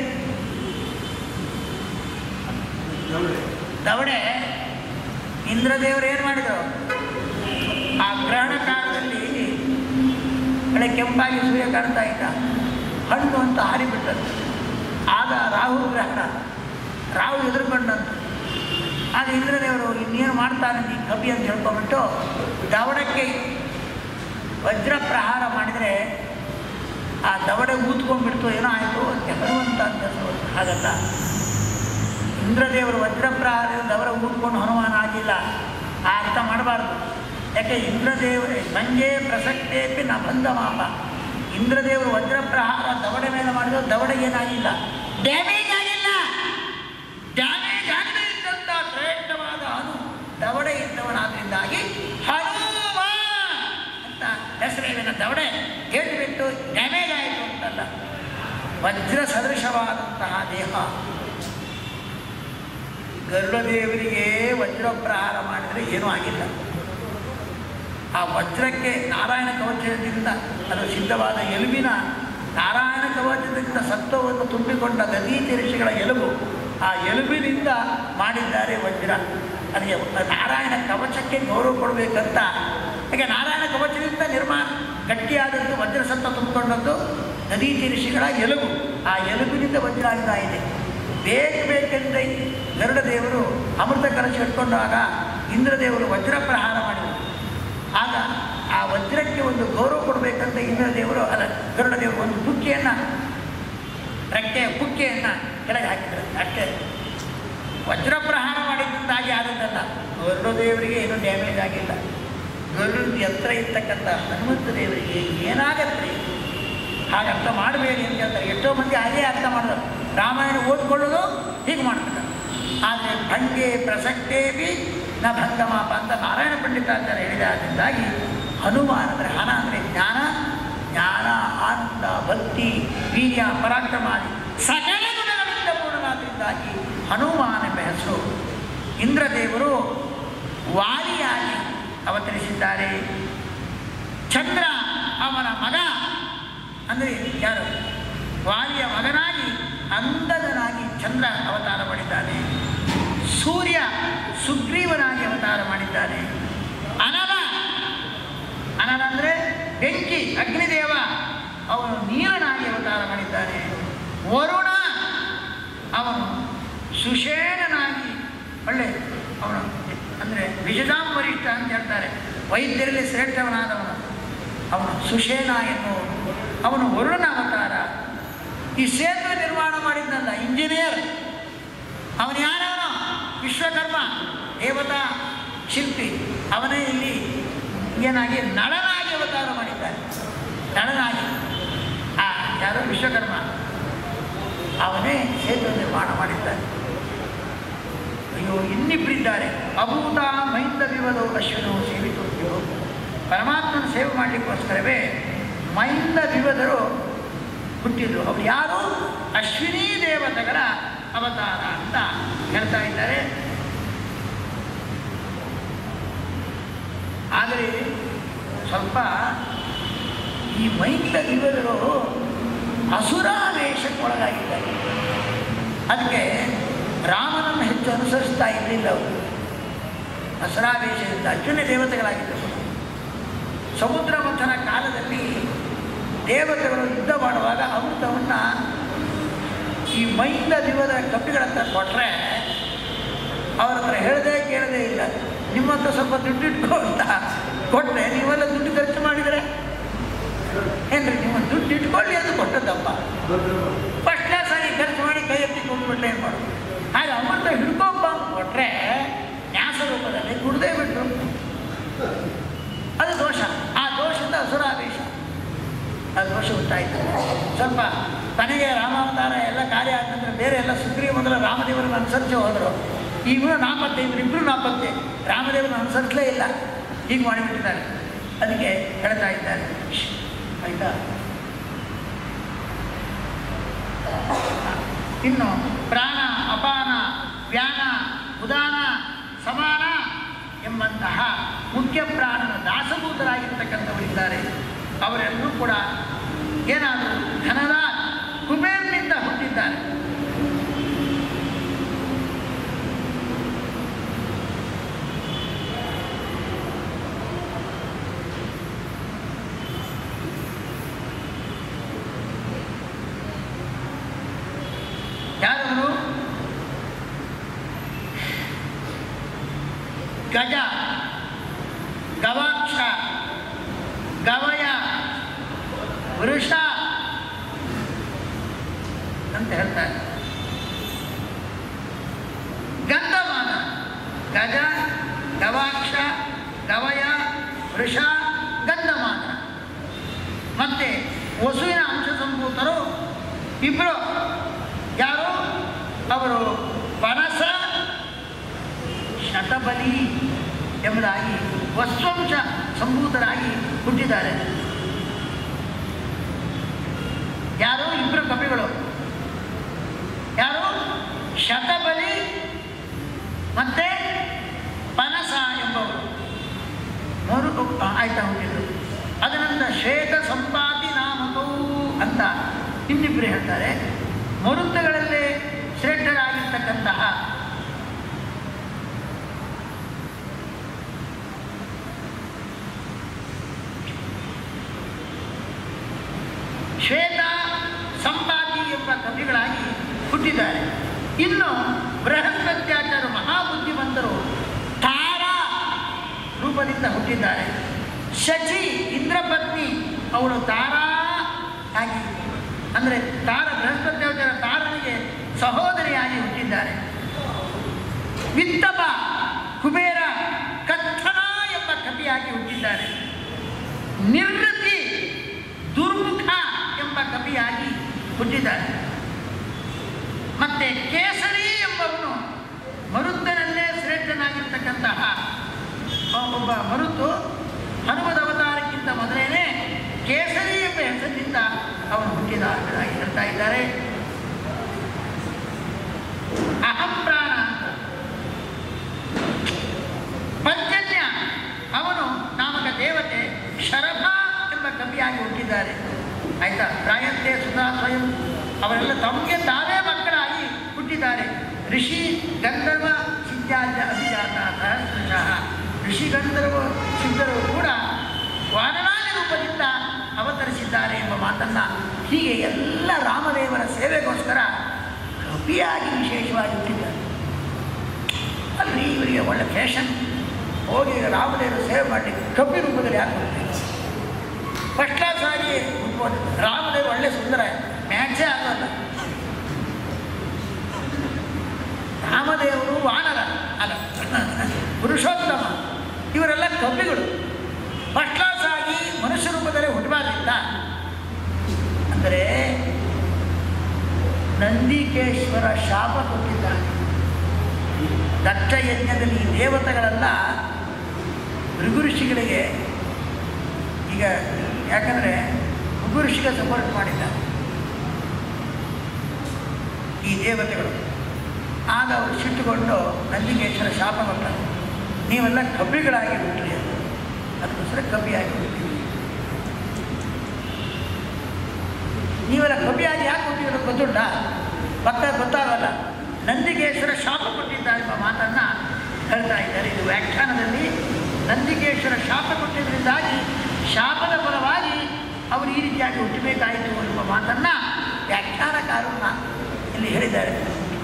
ದವಡೆ ಇಂದ್ರದೇವರು ಏನು ಮಾಡಿದರು ಆ ಗ್ರಹಣ ಕಾಲದಲ್ಲಿ ಕಡೆ ಕೆಂಪಾಗಿ ಸೂರ್ಯ ಕಾಣ್ತಾ ಇದ್ದ ಹಣ್ಣು ಅಂತ ಹಾರಿಬಿಟ್ಟದ್ದು ಆಗ ರಾಹು ಗ್ರಹಣ ರಾಹು ಎದುರುಕೊಂಡಂತ ಆಗ ಇಂದ್ರದೇವರು ಇನ್ನೇನು ಮಾಡ್ತಾನೆ ಈ ಕಪಿ ಅಂತ ಹೇಳ್ಕೊಂಬಿಟ್ಟು ದವಡಕ್ಕೆ ವಜ್ರ ಪ್ರಹಾರ ಮಾಡಿದರೆ ಆ ದವಡೆ ಊದ್ಕೊಂಡ್ಬಿಡ್ತು ಏನೋ ಆಯಿತು ಅಂತ ಹನುಮಂತ ಅಂತ ಹಾಗಲ್ಲ ಇಂದ್ರದೇವರು ವಜ್ರ ಪ್ರಹಾರದಿಂದ ದವರ ಊದ್ಕೊಂಡು ಹನುಮಾನ ಆಗಿಲ್ಲ ಆ ಅರ್ಥ ಮಾಡಬಾರ್ದು ಯಾಕೆ ಇಂದ್ರದೇವರೇ ಸಂಜೆ ಪ್ರಸಕ್ತೇಪಿ ನ ಬಂದ ಮಾಪ ಇಂದ್ರದೇವರು ವಜ್ರ ಪ್ರಹಾರ ದವಡೆ ಮೇಲೆ ಮಾಡಿದ್ರು ದವಡೆಗೆ ಏನಾಗಿಲ್ಲ ಡ್ಯಾಮೇಜ್ ಆಗಿಲ್ಲ ಡ್ಯಾಮೇಜ್ ಆಗದೇ ಇದ್ದಂಥ ಶ್ರೇಷ್ಠವಾದ ಹನು ದವಡೆ ಇದ್ದವನಾದ್ರಿಂದಾಗಿ ಹನುಮ ಅಂತ ಹೆಸರೇವಿನ ದವಡೆ ಹೇಳಿಬಿಟ್ಟು ಡ್ಯಾಮೇಜ್ ಆಯಿತು ಅಂತಲ್ಲ ವಜ್ರ ಸದೃಶವಾದಂತಹ ದೇಹ ಗರುಡದೇವರಿಗೆ ವಜ್ರ ಪ್ರಹಾರ ಮಾಡಿದರೆ ಏನೂ ಆಗಿಲ್ಲ ಆ ವಜ್ರಕ್ಕೆ ನಾರಾಯಣ ಕವಚದಿಂದ ಅದು ಸಿದ್ಧವಾದ ಎಲುಬಿನ ನಾರಾಯಣ ಕವಚದಿಂದ ಸತ್ವವನ್ನು ತುಂಬಿಕೊಂಡ ನದೀತಿ ಋಷಿಗಳ ಎಲುಬು ಆ ಎಲುಬಿನಿಂದ ಮಾಡಿದ್ದಾರೆ ವಜ್ರ ಅದಕ್ಕೆ ನಾರಾಯಣ ಕವಚಕ್ಕೆ ಗೌರವ ಕೊಡಬೇಕಂತ ಹಾಗೆ ನಾರಾಯಣ ಕವಚದಿಂದ ನಿರ್ಮಾಣ ಗಟ್ಟಿಯಾದದ್ದು ವಜ್ರ ಸತ್ವ ತುಂಬಿಕೊಂಡದ್ದು ನದೀತಿ ಋಷಿಗಳ ಎಲುಬು ಆ ಎಲುಬಿನಿಂದ ವಜ್ರ ಆಗ್ತಾ ಇದೆ ಬೇಕು ಬೇಕೆಂದ್ರೆ ಗರುಡ ದೇವರು ಅಮೃತ ಕಲಶ ಇಟ್ಕೊಂಡಾಗ ಇಂದ್ರದೇವರು ವಜ್ರ ಪ್ರಹಾರ ಮಾಡಿದರು ಆಗ ಆ ವಜ್ರಕ್ಕೆ ಒಂದು ಗೌರವ ಕೊಡಬೇಕಂತ ಇಂದ್ರದೇವರು ಅಲ್ಲ ಗರುಡ ದೇವರು ಒಂದು ಬುಕ್ಕಿಯನ್ನು ರೆಕ್ಕೆ ಬುಕ್ಕಿಯನ್ನು ಕೆಳಗೆ ಹಾಕಿದ್ರು ಅಷ್ಟೇ ವಜ್ರ ಪ್ರಹಾರ ಮಾಡಿದ್ದಾಗಿ ಆದದ್ದಲ್ಲ ಗರುಡ ದೇವರಿಗೆ ಏನೂ ಡ್ಯಾಮೇಜ್ ಆಗಿಲ್ಲ ಗರುಡ ಎತ್ತರ ಇರ್ತಕ್ಕಂಥ ಹನುಮಂತ ದೇವರಿಗೆ ಏನಾಗತ್ತೆ ಹಾಗೆ ಅರ್ಥ ಮಾಡಬೇಡಿ ಅಂತ ಹೇಳ್ತಾರೆ ಎಷ್ಟೋ ಮಂದಿ ಹಾಗೆ ಅರ್ಥ ಮಾಡೋದು ರಾಮಾಯಣ ಓದ್ಕೊಳ್ಳೋದು ಹೀಗೆ ಮಾಡ್ತಾರೆ ಆದರೆ ಭಂಗೆ ಪ್ರಸಕ್ತೇ ಬಿ ನ ಭಂಗಮಾಪ ಅಂತ ನಾರಾಯಣ ಪಂಡಿತಾಚಾರ್ಯ ಹೇಳಿದ ಅದರಿಂದಾಗಿ ಹನುಮಾನ್ ಅಂದರೆ ಹನ ಅಂದರೆ ಜ್ಞಾನ ಜ್ಞಾನ ಆನಂದ ಭಕ್ತಿ ವೀರ್ಯ ಪರಾಕ್ರಮಾದಿ ಸಕಲ ಗುಣಗಳಿಂದ ಪೂರ್ಣನಾದ್ರಿಂದಾಗಿ ಹನುಮಾನ್ ಎಂಬ ಹೆಸರು ಇಂದ್ರದೇವರು ವಾಲಿಯಾಗಿ ಅವತರಿಸಿದ್ದಾರೆ ಚಂದ್ರ ಅವನ ಮಗ ಅಂದರೆ ಯಾರು ವಾಲಿಯ ಮಗನಾಗಿ ಅಂಗದನಾಗಿ ಚಂದ್ರ ಅವತಾರ ಮಾಡಿದ್ದಾನೆ ಸೂರ್ಯ ಸುಗ್ರೀವನಾಗಿ ಅವತಾರ ಮಾಡಿದ್ದಾನೆ ಅನಲ ಅನಲ ಅಂದರೆ ಬೆಂಕಿ ಅಗ್ನಿದೇವ ಅವನು ನೀರನಾಗಿ ಅವತಾರ ಮಾಡಿದ್ದಾನೆ ವರುಣ ಅವನು ಸುಷೇಣನಾಗಿ ಒಳ್ಳೆ ಅವನು ಅಂದರೆ ವಿಜದಾಂ ವರಿಷ್ಠ ಅಂತ ಹೇಳ್ತಾರೆ ವೈದ್ಯರಲ್ಲಿ ಶ್ರೇಷ್ಠವನಾದವನು ಅವನು ಸುಷೇಣ ಎನ್ನುವನು ಅವನು ವರುಣ ಅವತಾರ ಈ ಸೇತುವೆ ನಿರ್ಮಾಣ ಮಾಡಿದ್ದಲ್ಲ ಇಂಜಿನಿಯರ್ ಅವನು ಯಾರವನು ವಿಶ್ವಕರ್ಮ ದೇವತಾ ಶಿಲ್ಪಿ ಅವನೇ ಇಲ್ಲಿ ಏನಾಗಿ ನಳನಾಗಿ ಅವತಾರ ಮಾಡಿದ್ದಾನೆ ನಳನಾಗಿ ಆ ಯಾರು ವಿಶ್ವಕರ್ಮ ಅವನೇ ಸೇತುವೆ ನಿರ್ಮಾಣ ಮಾಡಿದ್ದಾನೆ ಅಯ್ಯೋ ಇನ್ನಿಬ್ಬರಿದ್ದಾರೆ ಅಭೂತ ಮೈಂದ ವಿವದೋ ಅಶ್ವಿನೋ ಸೇವಿತೋದ್ಯೋ ಪರಮಾತ್ಮನ ಸೇವೆ ಮಾಡಲಿಕ್ಕೋಸ್ಕರವೇ ಮೈಂದ ವಿವದರು ಹುಟ್ಟಿದ್ರು ಅವರು ಯಾರು ಅಶ್ವಿನಿ ದೇವತೆಗಳ ಅವತಾರ ಅಂತ ಹೇಳ್ತಾ ಇದ್ದಾರೆ ಆದರೆ ಸ್ವಲ್ಪ ಈ ಮೈಂದ ವಿವದರು ಅಸುರಾವೇಶಕ್ಕೊಳಗಾಗಿದ್ದಾರೆ ಅದಕ್ಕೆ ರಾಮನನ್ನು ಹೆಚ್ಚು ಅನುಸರಿಸ್ತಾ ಇರಲಿಲ್ಲ ಅವರು ಅಸುರಾವೇಶದಿಂದ ಅರ್ಜುನ ದೇವತೆಗಳಾಗಿದ್ದರು ಸಮುದ್ರ ಮಂಥನ ಕಾಲದಲ್ಲಿ ದೇವತೆಗಳು ಯುದ್ಧ ಮಾಡುವಾಗ ಅಮೃತವನ್ನು ಈ ಮೈಂದ ದಿವದ ಕಪಿಗಳ ಹತ್ರ ಕೊಟ್ಟರೆ ಅವ್ರ ಹತ್ರ ಹೇಳದೆ ಕೇಳದೇ ಇಲ್ಲ ನಿಮ್ಮ ಹತ್ರ ಸ್ವಲ್ಪ ದುಡ್ಡು ಇಟ್ಕೋ ಅಂತ ಕೊಟ್ಟರೆ ನೀವೆಲ್ಲ ದುಡ್ಡು ಖರ್ಚು ಮಾಡಿದರೆ ಏನ್ರಿ ನಿಮ್ಮ ದುಡ್ಡು ಇಟ್ಕೊಳ್ಳಿ ಅಂತ ಕೊಟ್ಟದ್ದಪ್ಪ ಫಸ್ಟ್ ಕ್ಲಾಸ್ ಆಗಿ ಖರ್ಚು ಮಾಡಿ ಕೈ ಎತ್ತಿ ಕೊಟ್ಬಿಟ್ರೆ ಏನು ಮಾಡೋದು ಹಾಗೆ ಅಮೃತ ಹಿಡ್ಕೊಂಬ ಅಂತ ಕೊಟ್ಟರೆ ನ್ಯಾಸ ರೂಪದಲ್ಲಿ ಕುಡ್ದೇ ಬಿಟ್ರು ಅದು ದೋಷ ಆ ದೋಷದ ಅಸುರಾವೇಶ ಆ ದೋಷ ಉಂಟಾಯಿತು ಸ್ವಲ್ಪ ತನಗೆ ರಾಮಾವತಾರ ಎಲ್ಲ ಕಾರ್ಯ ಆದ ನಂತರ ಬೇರೆ ಎಲ್ಲ ಸುಗ್ರೀವ ಮೊದಲ ರಾಮದೇವರನ್ನು ಅನುಸರಿಸಿ ಹೋದರು ಈಗಲೂ ನಾಪತ್ತೆ ಇವರಿಬ್ಬರು ನಾಪತ್ತೆ ರಾಮದೇವರನ್ನು ಅನುಸರಿಸಲೇ ಇಲ್ಲ ಹೀಗೆ ಮಾಡಿಬಿಟ್ಟಿದ್ದಾರೆ ಅದಕ್ಕೆ ಹೇಳ್ತಾ ಇದ್ದಾರೆ ಶ್, ಆಯ್ತಾ ಇನ್ನು ಪ್ರಾಣ ಅಪಾನ ವ್ಯಾನ ಉದಾನ ಸಮಾನ ಎಂಬಂತಹ ಮುಖ್ಯ ಪ್ರಾಣನ ದಾಸಭೂತರಾಗಿರ್ತಕ್ಕಂಥವರಿದ್ದಾರೆ ಅವರೆಲ್ಲರೂ ಕೂಡ ಏನಾದರೂ ಧನದ ಕುಬೇರ್ನಿಂದ ಹುಟ್ಟಿದ್ದಾರೆ ಯಾರವರು ಗಜ ಗವಾಕ್ಷ ಗವಯ ವೃಷ ಅಂತ ಹೇಳ್ತಾರೆ ಗಂಧಮಾನ ಗಜ ಗವಾಕ್ಷ ಗವಯ ವೃಷ ಗಂಧಮಾನ ಮತ್ತೆ ವಸುವಿನ ಅಂಶ ಸಂಭೂತರು ಇಬ್ಬರು ಯಾರು ಅವರು ಪನಸ ಶತಬಲಿ ಎಂಬುದಾಗಿ ವಸ್ವಂಶ ಸಂಭೂತರಾಗಿ ಹುಟ್ಟಿದ್ದಾರೆ ಯಾರು ಇಬ್ಬರು ಕವಿಗಳು ಯಾರು ಶತಬಲಿ ಮತ್ತೆ ಪನಸ ಎಂಬವರು ಮೂರು ಆಯ್ತಾ ಹುಟ್ಟಿದ್ರು ಅದನಂತರ ಶ್ವೇತ ಸಂಪಾತಿ ನಾಮಕವು ಅಂತ ಇನ್ನಿಬ್ಬರು ಹೇಳ್ತಾರೆ ಮರುತ್ತಗಳಲ್ಲೇ ಶ್ರೇಷ್ಠರಾಗಿರ್ತಕ್ಕಂತಹ ಶ್ವೇತ ಸಂಪಾತಿ ಎಂಬ ಕವಿಗಳಾಗಿ ಹುಟ್ಟಿದ್ದಾರೆ ಇನ್ನು ಬೃಹಸ್ಪತ್ಯಾಚಾರ್ಯ ಮಹಾಬುದ್ಧಿವಂತರು ತಾರಾ ರೂಪದಿಂದ ಹುಟ್ಟಿದ್ದಾರೆ ಶಚಿ ಇಂದ್ರಪತ್ನಿ ಅವಳು ತಾರಾ ಆಗಿ ಅಂದರೆ ತಾರ ಬೃಹಸ್ಪತ್ಯಾಚಾರ್ಯ ತಾರನಿಗೆ ಸಹೋದರಿಯಾಗಿ ಹುಟ್ಟಿದ್ದಾರೆ ವಿತ್ತಪ ಕುಬೇರ ಕಥನ ಎಂಬ ಕವಿಯಾಗಿ ಹುಟ್ಟಿದ್ದಾರೆ ನಿರ್ವೃತಿ ದುರ್ಮುಖ ಎಂಬ ಕವಿಯಾಗಿ ಹುಟ್ಟಿದ್ದಾರೆ ಮತ್ತೆ ಕೇಸರಿ ಎಂಬವನು ಮರುತ್ತನಲ್ಲೇ ಶ್ರೇಷ್ಠನಾಗಿರ್ತಕ್ಕಂತಹ ಹೇಳ್ತಾ ಇದ್ದಾರೆ ಅಹಂ ಪ್ರಾಣ ಅಂತ. ಪಂಚಜ್ಞ ಅವನು ನಾಮಕ ದೇವತೆ ಶರಭ ಎಂಬ ಕವಿಯಾಗಿ ಹುಟ್ಟಿದ್ದಾರೆ ಆಯ್ತಾ ಪ್ರಾಯಂತೆ ಸುಧಾ ಸ್ವಯಂ ಅವರೆಲ್ಲ ತಮಗೆ ತಾವೇ ಮಕ್ಕಳಾಗಿ ಹುಟ್ಟಿದ್ದಾರೆ ಋಷಿ ಗಂಧರ್ವ ಸಿದ್ಧಾಂತ ಅಭಿಜಾತ ಸಹಸ್ರಶಃ ಋಷಿ ಗಂಧರ್ವ ಸಿದ್ಧರು ಕೂಡ ವಾನರಾಜ ರೂಪದಿಂದ ಅವತರಿಸಿದ್ದಾರೆ ಎಂಬ ಮಾತನ್ನು ಹೀಗೆ ಎಲ್ಲ ರಾಮದೇವರ ಸೇವೆಗೋಸ್ಕರ ಕವಿಯಾಗಿ ವಿಶೇಷವಾಗಿ ಹುಟ್ಟಿದ್ದಾರೆ ಅಲ್ಲಿ ಇವರಿಗೆ ಒಳ್ಳೆ ಫ್ಯಾಷನ್ ಹೋಗಿ ರಾಮದೇವರ ಸೇವೆ ಮಾಡಲಿಕ್ಕೆ ಕಪ್ಪಿ ರೂಪದಲ್ಲಿ ಯಾಕೆ ಬರ್ತಾರೆ ಫಸ್ಟ್ ಕ್ಲಾಸ್ ಆಗಿ ಉಟ್ಬೋದು ರಾಮದೇವ್ ಒಳ್ಳೆ ಸುಂದರ ಮ್ಯಾಚೇ ಆಗೋಲ್ಲ ರಾಮದೇವರು ವಾನರ ಅಲ್ಲ ಪುರುಷೋತ್ತಮ ಇವರೆಲ್ಲ ಕವಿಗಳು ಫಸ್ಟ್ ಕ್ಲಾಸ್ ಆಗಿ ಮನುಷ್ಯ ರೂಪದಲ್ಲಿ ಹುಟ್ಟಬಾರ್ದಿತ್ತ ಅಂದರೆ ನಂದಿಕೇಶ್ವರ ಶಾಪ ಕೊಟ್ಟಿದ್ದಾನೆ ದಕ್ಷ ಯಜ್ಞದಲ್ಲಿ ಈ ದೇವತೆಗಳೆಲ್ಲ ಭೃಗು ಋಷಿಗಳಿಗೆ ಈಗ ಯಾಕಂದರೆ ಭೃಗು ಋಷಿಗೆ ಸಪೋರ್ಟ್ ಮಾಡಿದ್ದಾರೆ ಈ ದೇವತೆಗಳು ಆಗ ಅವರು ಸಿಟ್ಟುಕೊಂಡು ನಂದಿಕೇಶ್ವರ ಶಾಪ ಕೊಟ್ಟರು ನೀವೆಲ್ಲ ಕಬ್ಬಿಗಳಾಗಿ ಹುಟ್ಟಿ ಅಂತ. ಅದಕ್ಕೋಸ್ಕರ ಕಬ್ಬಿಯಾಗಿ ಹುಟ್ಟಿದ್ರಿ ನೀವೆಲ್ಲ ಕಬ್ಬಿಯಾಗಿ ಯಾಕೆ ಹುಟ್ಟಿದ್ರು ಗೊತ್ತುಂಟಾ ಪಕ್ಕ ಗೊತ್ತಾಗಲ್ಲ ನಂದಿಕೇಶ್ವರ ಶಾಪ ಕೊಟ್ಟಿದ್ದಾರೆ ಎಂಬ ಮಾತನ್ನು ಹೇಳ್ತಾ ಇದ್ದಾರೆ ಇದು ವ್ಯಾಖ್ಯಾನದಲ್ಲಿ ನಂದಿಕೇಶ್ವರ ಶಾಪ ಕೊಟ್ಟಿದ್ದರಿಂದಾಗಿ ಶಾಪದ ಫಲವಾಗಿ ಅವರು ಈ ರೀತಿಯಾಗಿ ಹುಟ್ಟಬೇಕಾಯಿತು ಎಂಬ ಮಾತನ್ನು ವ್ಯಾಖ್ಯಾನಕಾರರನ್ನ ಇಲ್ಲಿ ಹೇಳಿದ್ದಾರೆ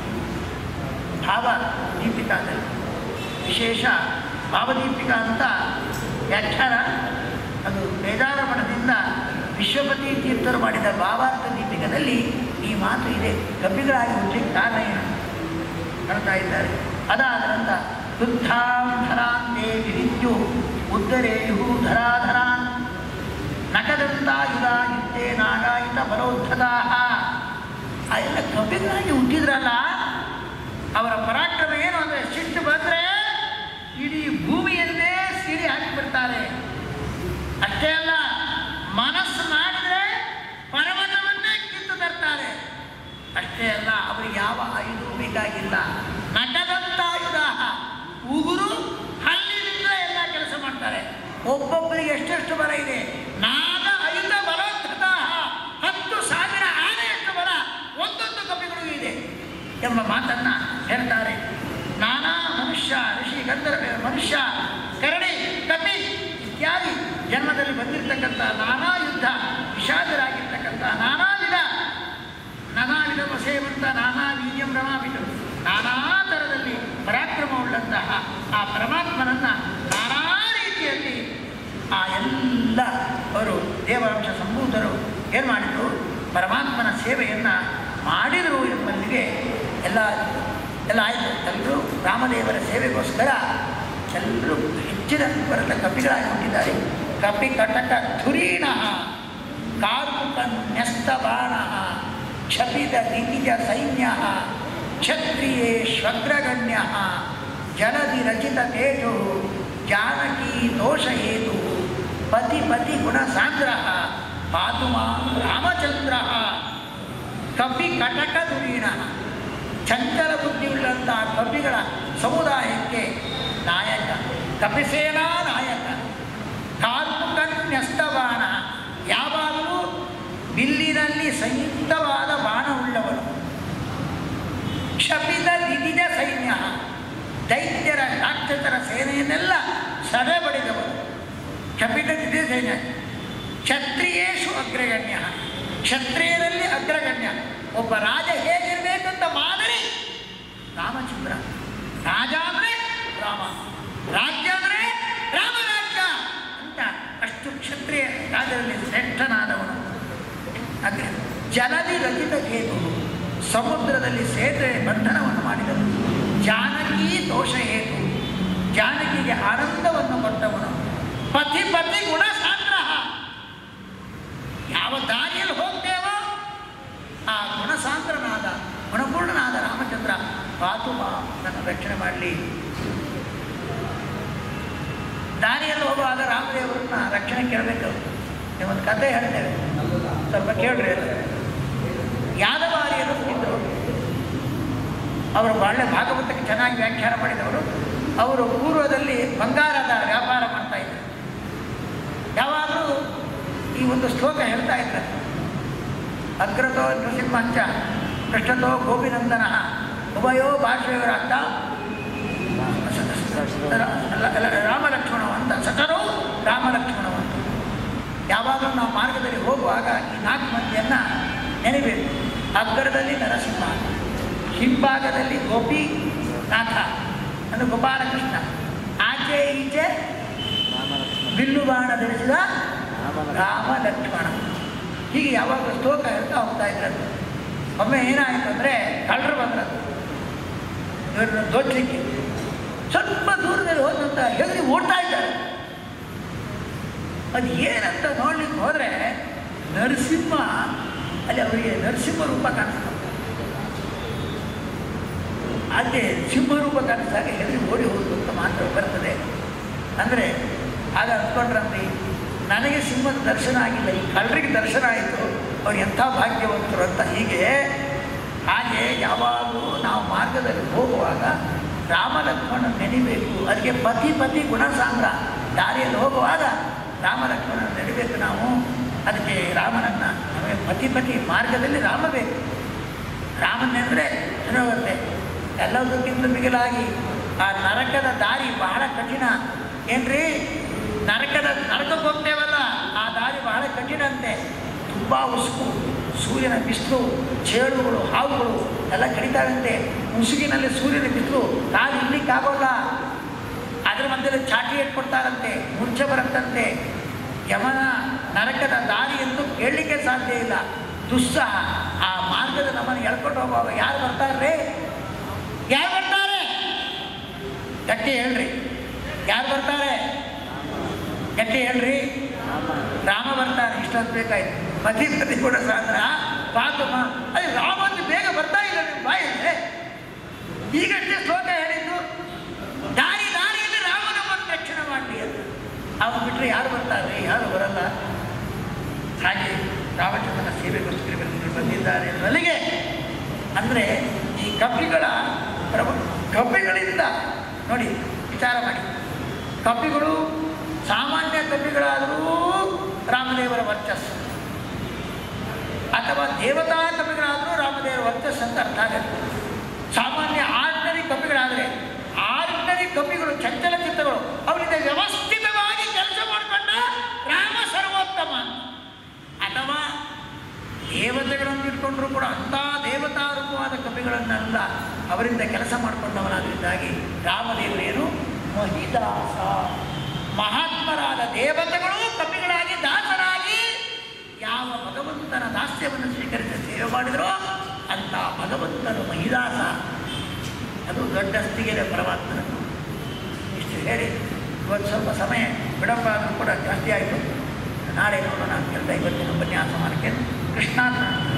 ಭಾವ ದೀಪಿಕಾದಲ್ಲಿ ವಿಶೇಷ ಭಾವದೀಪಿಕಾ ಅಂತ ವ್ಯಾಖ್ಯಾನ ಅದು ಬೇದಾರ ಮಠದಿಂದ ವಿಶ್ವಪತಿ ತೀರ್ಥರು ಮಾಡಿದ ಭಾವಾರ್ಥ ದೀಪಿಕದಲ್ಲಿ ಈ ಮಾತು ಇದೆ ಕಬ್ಬಿಗಳಾಗಿ ಹುಟ್ಟಲಿಕ್ಕೆ ಕಾರಣ ಏನು ಹೇಳ್ತಾ ಇದ್ದಾರೆ ಅದಾದ ನಂತರ ಯುದ್ಧಾಂ ಧರಾಂತೆ ವಿವಿದ್ಯು ಉದ್ದರೇಯು ಧರಾಧರಾನ್ ನಕದಂತಾಯುಧ ಯುದ್ಧೇ ನಾಗಾಯುಧ ಬಲೋದ್ಧತಾ ಆ ಎಲ್ಲ ಕಬ್ಬಿಗಳಾಗಿ ಹುಟ್ಟಿದ್ರಲ್ಲ ಅವರ ಪರಾಕ್ರಮ ಏನು ಅಂದರೆ ಸಿಟ್ಟು ಬಂದರೆ ಇಡೀ ಭೂಮಿಯನ್ನೇ ಸಿಡಿ ಹಾಕಿಬಿಡ್ತಾರೆ ಅಷ್ಟೇ ಅಲ್ಲ ಮನಸ್ಸು ಮಾಡಿದರೆ ಪರ್ವತವನ್ನೇ ಕಿತ್ತು ತರ್ತಾರೆ ಅಷ್ಟೇ ಅಲ್ಲ ಅವರಿಗೆ ಯಾವ ಆಯುಧವೂ ಬೇಕಾಗಿಲ್ಲ ನಟದಂತಾಯುಧ ಉಗುರು ಹಲ್ಲಿನಿಂದ ಎಲ್ಲ ಕೆಲಸ ಮಾಡ್ತಾರೆ ಒಬ್ಬೊಬ್ಬರಿಗೆ ಎಷ್ಟೆಷ್ಟು ಬಲ ಇದೆ ನಾಗ ಐದ ಬಲೋದ್ಧತ ಹತ್ತು ಸಾವಿರ ಆನೆಯಷ್ಟು ಬಲ ಒಂದೊಂದು ಕಪಿಗಳಿಗೂ ಇದೆ ಎಂಬ ಮಾತನ್ನು ಹೇಳ್ತಾರೆ ನಾನಾ ಮನುಷ್ಯ ಋಷಿ ಗಂಧರ್ವ ಮನುಷ್ಯ ಕರಡಿ ಕಪಿ ಇತ್ಯಾದಿ ಜನ್ಮದಲ್ಲಿ ಬಂದಿರತಕ್ಕಂಥ ನಾನಾ ಯುದ್ಧ ವಿಷಾದರಾಗಿರ್ತಕ್ಕಂಥ ನಾನಾ ವಿಧ ನಾನಾ ವಿಧ ವಸೇವಂತ ನಾನಾ ವೀರ್ಯಂ ರಮಾಪಿತು ನಾನಾ ಥರದಲ್ಲಿ ಪರಾಕ್ರಮವುಳ್ಳಂತಹ ಆ ಪರಮಾತ್ಮನನ್ನು ನಾನಾ ರೀತಿಯಲ್ಲಿ ಆ ಎಲ್ಲ ಅವರು ದೇವಾಂಶ ಸಂಭೂತರು ಏನು ಮಾಡಿದರು ಪರಮಾತ್ಮನ ಸೇವೆಯನ್ನು ಮಾಡಿದರು ಎಂಬಲ್ಲಿಗೆ ಎಲ್ಲ ಎಲ್ಲ ಆಯಿತು ಎಲ್ಲರೂ ರಾಮದೇವರ ಸೇವೆಗೋಸ್ಕರ ಎಲ್ಲರೂ ಹೆಚ್ಚಿನ ಬರಲ್ಲ ಕಪಿಗಳಾಗಿ ಹುಟ್ಟಿದ್ದಾರೆ ಕಪಿ ಕಟಕ ಧುರೀಣ ಕಾರ್ಮುಕ ನ್ಯಸ್ತ ಬಾಣ ಕ್ಷಪಿತ ದಿತಿಜ ಸೈನ್ಯ ಕ್ಷತ್ರಿಯೇಶ್ವಗ್ರಗಣ್ಯ ಜಲಧಿ ರಚಿತ ತೇಜೋ ಜಾನಕಿ ದೋಷಹೇತು ಪತಿ ಪತಿ ಗುಣಸಾಂದ್ರ ಪಾತು ಮಾಂ ರಾಮಚಂದ್ರ ಕಪಿ ಕಟಕ ಧುರೀಣ ಚಂಚಲ ಬುದ್ಧಿಯುಳ್ಳಂಥ ಕಪಿಗಳ ಸಮುದಾಯಕ್ಕೆ ನಾಯಕ ಕಪಿಸೇನಾ ನಾಯಕ ಕಾರ್ಮುಕನ್ಯಸ್ತಬಾಣ ಯಾವಾಗಲೂ ಬಿಲ್ಲಿನಲ್ಲಿ ಸಂಯುಕ್ತವಾದ ಬಾಣವುಳ್ಳವನು ಕ್ಷಪಿತ ದಿದಿಜ ಸೈನ್ಯ ದೈತ್ಯರ ರಾಕ್ಷಸರ ಸೇನೆಯನ್ನೆಲ್ಲ ಸದೆಬಡಿದವನು ಕ್ಷಪಿತ ದಿದಿಜ ಸೈನ್ಯ ಕ್ಷತ್ರಿಯೇಶು ಅಗ್ರಗಣ್ಯ ಕ್ಷತ್ರಿಯರಲ್ಲಿ ಅಗ್ರಗಣ್ಯ ಒಬ್ಬ ರಾಜ ಹೇಗಿರಬೇಕಂತ ಮಾದರಿ ರಾಮಚಂದ್ರ ರಾಜ ಅಂದರೆ ರಾಮ ರಾಜ್ಯ ಅಂದರೆ ರಾಮರಾಜ್ಯ ಅಂತ ಅಷ್ಟು ಕ್ಷತ್ರಿಯ ರಾಜರಲ್ಲಿ ಶ್ರೇಷ್ಠನಾದವನು ಅಗ್ರ ಜಲದಿ ರಚಿತ ಹೇತು ಸಮುದ್ರದಲ್ಲಿ ಸೇತುವೆ ಬಂಧನವನ್ನು ಮಾಡಿದನು ಜಾನಕಿ ದೋಷ ಹೇತು ಜಾನಕಿಗೆ ಆನಂದವನ್ನು ಕೊಟ್ಟವನು ಪತಿ ಪತಿ ಗುಣ ಸಾಂಗ್ರಹ ಯಾವ ದಾರಿಯಲ್ಲಿ ಹೋಗ್ತೇವೋ ಆ ಗುಣಸಾಂದ್ರನಾದ ಗುಣಪೂರ್ಣನಾದ ರಾಮಚಂದ್ರ ಪಾತು ಮಾ ನನ್ನ ರಕ್ಷಣೆ ಮಾಡಲಿ ದಾರಿಯಲ್ಲಿ ಹೋಗುವಾಗ ರಾಮದೇವರನ್ನ ರಕ್ಷಣೆ ಕೇಳಬೇಕು ಒಂದು ಕತೆ ಹೇಳ್ತೇವೆ ಸ್ವಲ್ಪ ಕೇಳ್ರಿ ಅದು ಯಾದವಾರಿಯರು ಇದ್ದರು ಅವರು ಒಳ್ಳೆ ಭಾಗವತಕ್ಕೆ ಚೆನ್ನಾಗಿ ವ್ಯಾಖ್ಯಾನ ಮಾಡಿದವರು ಅವರು ಪೂರ್ವದಲ್ಲಿ ಬಂಗಾರದ ವ್ಯಾಪಾರ ಮಾಡ್ತಾ ಇದ್ದರು ಯಾವಾಗಲೂ ಈ ಒಂದು ಶ್ಲೋಕ ಹೇಳ್ತಾ ಇದ್ದಾರೆ ಅಗ್ರತೋ ನೃಸಿಂಹಂಚ ಪೃಷ್ಠತೋ ಗೋಪಿನಂದನ ಉಭಯೋ ಭಾಷೆಯವರಾಗ್ತ ರಾಮಲಕ್ಷ್ಮಣವಂತ ಸಕರೋ ರಾಮಲಕ್ಷ್ಮಣವಂತ ಯಾವಾಗಲೂ ನಾವು ಮಾರ್ಗದಲ್ಲಿ ಹೋಗುವಾಗ ಈ ನಾಲ್ಕು ಮಂದಿಯನ್ನು ನೆನೆಬೇಕು ಅಗ್ರದಲ್ಲಿ ನರಸಿಂಹ ಹಿಂಭಾಗದಲ್ಲಿ ಗೋಪಿ ನಾಥ ಅಂದರೆ ಗೋಪಾಲಕೃಷ್ಣ ಆಚೆ ಈಚೆ ಬಿಲ್ಲು ಬಾಣ ಧರಿಸಿದ ರಾಮ ಲಕ್ಷ್ಮಣ ಹೀಗೆ ಯಾವಾಗ ಶ್ಲೋಕ ಹೇಳ್ತಾ ಹೋಗ್ತಾ ಇದ್ರದ್ದು ಒಮ್ಮೆ ಏನಾಯಿತು ಅಂದರೆ ಕಳ್ಳರು ಬಂದ್ರದ್ದು ಇವ್ರನ್ನ ದೋಚಲಿಕ್ಕೆ ಸ್ವಲ್ಪ ದೂರದಲ್ಲಿ ಹೋದಂತ ಹೆದರಿ ಓಡ್ತಾ ಇದ್ದಾರೆ ಅದು ಏನಂತ ನೋಡ್ಲಿಕ್ಕೆ ಹೋದರೆ ನರಸಿಂಹ ಅಲ್ಲಿ ಅವರಿಗೆ ನರಸಿಂಹ ರೂಪ ಕಾಣಿಸ್ತು ಅಲ್ಲಿ ಸಿಂಹ ರೂಪ ಕಾಣಿಸಿದಾಗ ಹೆದರಿ ಓಡಿ ಹೋಗುದು ಅಂತ ಮಾತ್ರ ಬರ್ತದೆ ಅಂದರೆ ಆಗ ಅಂದ್ಕೊಂಡ್ರಂತೆ ನನಗೆ ಸಿಂಹದ ದರ್ಶನ ಆಗಿಲ್ಲ ಈ ಕಳ್ಳರಿಗೆ ದರ್ಶನ ಆಯಿತು ಅವ್ರು ಎಂಥ ಭಾಗ್ಯವಂತರು ಅಂತ ಹೀಗೆ ಹಾಗೆ ಯಾವಾಗಲೂ ನಾವು ಮಾರ್ಗದಲ್ಲಿ ಹೋಗುವಾಗ ರಾಮ ಲಕ್ಷ್ಮಣ ನೆನಿಬೇಕು ಅದಕ್ಕೆ ಪತಿ ಪತಿ ಗುಣಸಾಂದ್ರ ದಾರಿಯಲ್ಲಿ ಹೋಗುವಾಗ ರಾಮ ಲಕ್ಷ್ಮಣ ನೆನಿಬೇಕು ನಾವು ಅದಕ್ಕೆ ರಾಮನನ್ನ ನಮಗೆ ಪತಿ ಪತಿ ಮಾರ್ಗದಲ್ಲಿ ರಾಮ ಬೇಕು ರಾಮನೆಂದರೆ ಏನಾಗುತ್ತೆ ಎಲ್ಲದಕ್ಕಿಂತ ಮಿಗಿಲಾಗಿ ಆ ನರಕದ ದಾರಿ ಬಹಳ ಕಠಿಣ ಏನ್ರಿ ನರಕದ ನರಕಕ್ಕೆ ಹೋಗ್ತೇವಲ್ಲ ಆ ದಾರಿ ಬಹಳ ಕಠಿಣ ಅಂತೆ ತುಂಬ ಉಸುಕು ಸೂರ್ಯನ ಬಿಸಿಲು ಚೇಳುಗಳು ಹಾವುಗಳು ಎಲ್ಲ ಕಡಿತಾವಂತೆ ಮುಸುಗಿನಲ್ಲಿ ಸೂರ್ಯನ ಬಿಸಿಲು ಕಾಲು ಇರ್ಲಿಕ್ಕಾಗೋಲ್ಲ ಅದ್ರ ಮಧ್ಯದಲ್ಲಿ ಚಾಟಿ ಇಟ್ಕೊಡ್ತಾರಂತೆ ಮುಂಚೆ ಬರುತ್ತಂತೆ ಯಮನ ನರಕದ ದಾರಿ ಎಂದು ಕೇಳಲಿಕ್ಕೆ ಸಾಧ್ಯ ಇಲ್ಲ ದುಸ್ಸಹ ಆ ಮಾರ್ಗದ ನಮ್ಮನ್ನು ಎಳ್ಕೊಂಡು ಹೋಗುವಾಗ ಯಾರು ಬರ್ತಾರ್ರಿ ಯಾರು ಬರ್ತಾರೆ ಗಟ್ಟಿ ಹೇಳ್ರಿ ಯಾರು ಬರ್ತಾರೆ ಗಟ್ಟಿ ಹೇಳ್ರಿ ರಾಮ ಬರ್ತಾನೆ ಇಷ್ಟೊಂದು ಬೇಕಾಯ್ತು ಪತಿ ಪತಿ ಕೂಡ ಸಾಂದ್ರ ಪಾತಮ್ಮ ಅದೇ ರಾಮ ಅಂತ ಬೇಗ ಬರ್ತಾ ಇಲ್ಲ ನಿಮ್ಮ ಬಾಯಲ್ಲಿ ಈಗಷ್ಟೇ ಶ್ಲೋಕ ಹೇಳಿದ್ದು ದಾರಿ ದಾರಿಯಲ್ಲಿ ರಾಮ ನಮ್ಮನ್ನು ರಕ್ಷಣೆ ಮಾಡಲಿ ಅಂತ ಅವನು ಬಿಟ್ಟರೆ ಯಾರು ಬರ್ತಾರೆ ಯಾರು ಬರಲ್ಲ ಹಾಗೆ ರಾಮಚಂದ್ರನ ಸೇವೆಗೋಸ್ಕರ ಇವರು ಬಂದಿದ್ದಾರೆ ಅನ್ನೋಲ್ಲಿಗೆ ಅಂದರೆ ಈ ಕಪಿಗಳ ಪ್ರಭು ಕಪಿಗಳಿಂದ ನೋಡಿ ವಿಚಾರ ಮಾಡಿ ಕಪಿಗಳು ಸಾಮಾನ್ಯ ಕಪಿಗಳಾದರೂ ರಾಮದೇವರ ವರ್ಚಸ್ಸು ಅಥವಾ ದೇವತಾ ಕಪಿಗಳಾದರೂ ರಾಮದೇವರ ವರ್ಚಸ್ಸು ಅಂತ ಅರ್ಥ ಆಗುತ್ತೆ ಸಾಮಾನ್ಯ ಆರ್ಡಿನರಿ ಕಪಿಗಳಾದರೆ ಆರ್ಡಿನರಿ ಕಪಿಗಳು ಚಂಚಲ ಚಿತ್ತಗಳು ಅವರಿಂದ ವ್ಯವಸ್ಥಿತವಾಗಿ ಕೆಲಸ ಮಾಡಿಕೊಂಡ ರಾಮ ಸರ್ವೋತ್ತಮ ಅಥವಾ ದೇವತೆಗಳನ್ನು ಇಟ್ಕೊಂಡ್ರು ಕೂಡ ಅಂಥ ದೇವತಾ ರೂಪವಾದ ಕಪಿಗಳನ್ನೆಲ್ಲ ಅವರಿಂದ ಕೆಲಸ ಮಾಡಿಕೊಂಡವರಾದ್ರಿಂದಾಗಿ ರಾಮದೇವರೇನು ಮಹಿದಾಸ ಮಹಾತ್ಮರಾದ ದೇವತೆಗಳು ಕಪಿಗಳಾಗಿ ದಾಸರಾಗಿ ಯಾವ ಭಗವಂತನ ದಾಸ್ಯವನ್ನು ಸ್ವೀಕರಿಸಿ ಸೇವೆ ಮಾಡಿದರೋ ಅಂಥ ಭಗವಂತನು ಮಹಿದಾಸ ಅದು ದೊಡ್ಡ ಸ್ಥಿಗೆರೆ ಪರಮಾತ್ಮನನ್ನು ಇಷ್ಟು ಹೇಳಿ ಇವತ್ತು ಸ್ವಲ್ಪ ಸಮಯ ಬಿಡಪ್ಪ ಆದರೂ ಕೂಡ ಜಾಸ್ತಿ ಆಯಿತು ನಾಳೆ ನೋಡೋಣ ಅಂತ ಹೇಳ್ತಾ ಇವತ್ತಿನ ಉಪನ್ಯಾಸ ಮಾಡಕ್ಕೆ ಕೃಷ್ಣಾರ್ಪಣ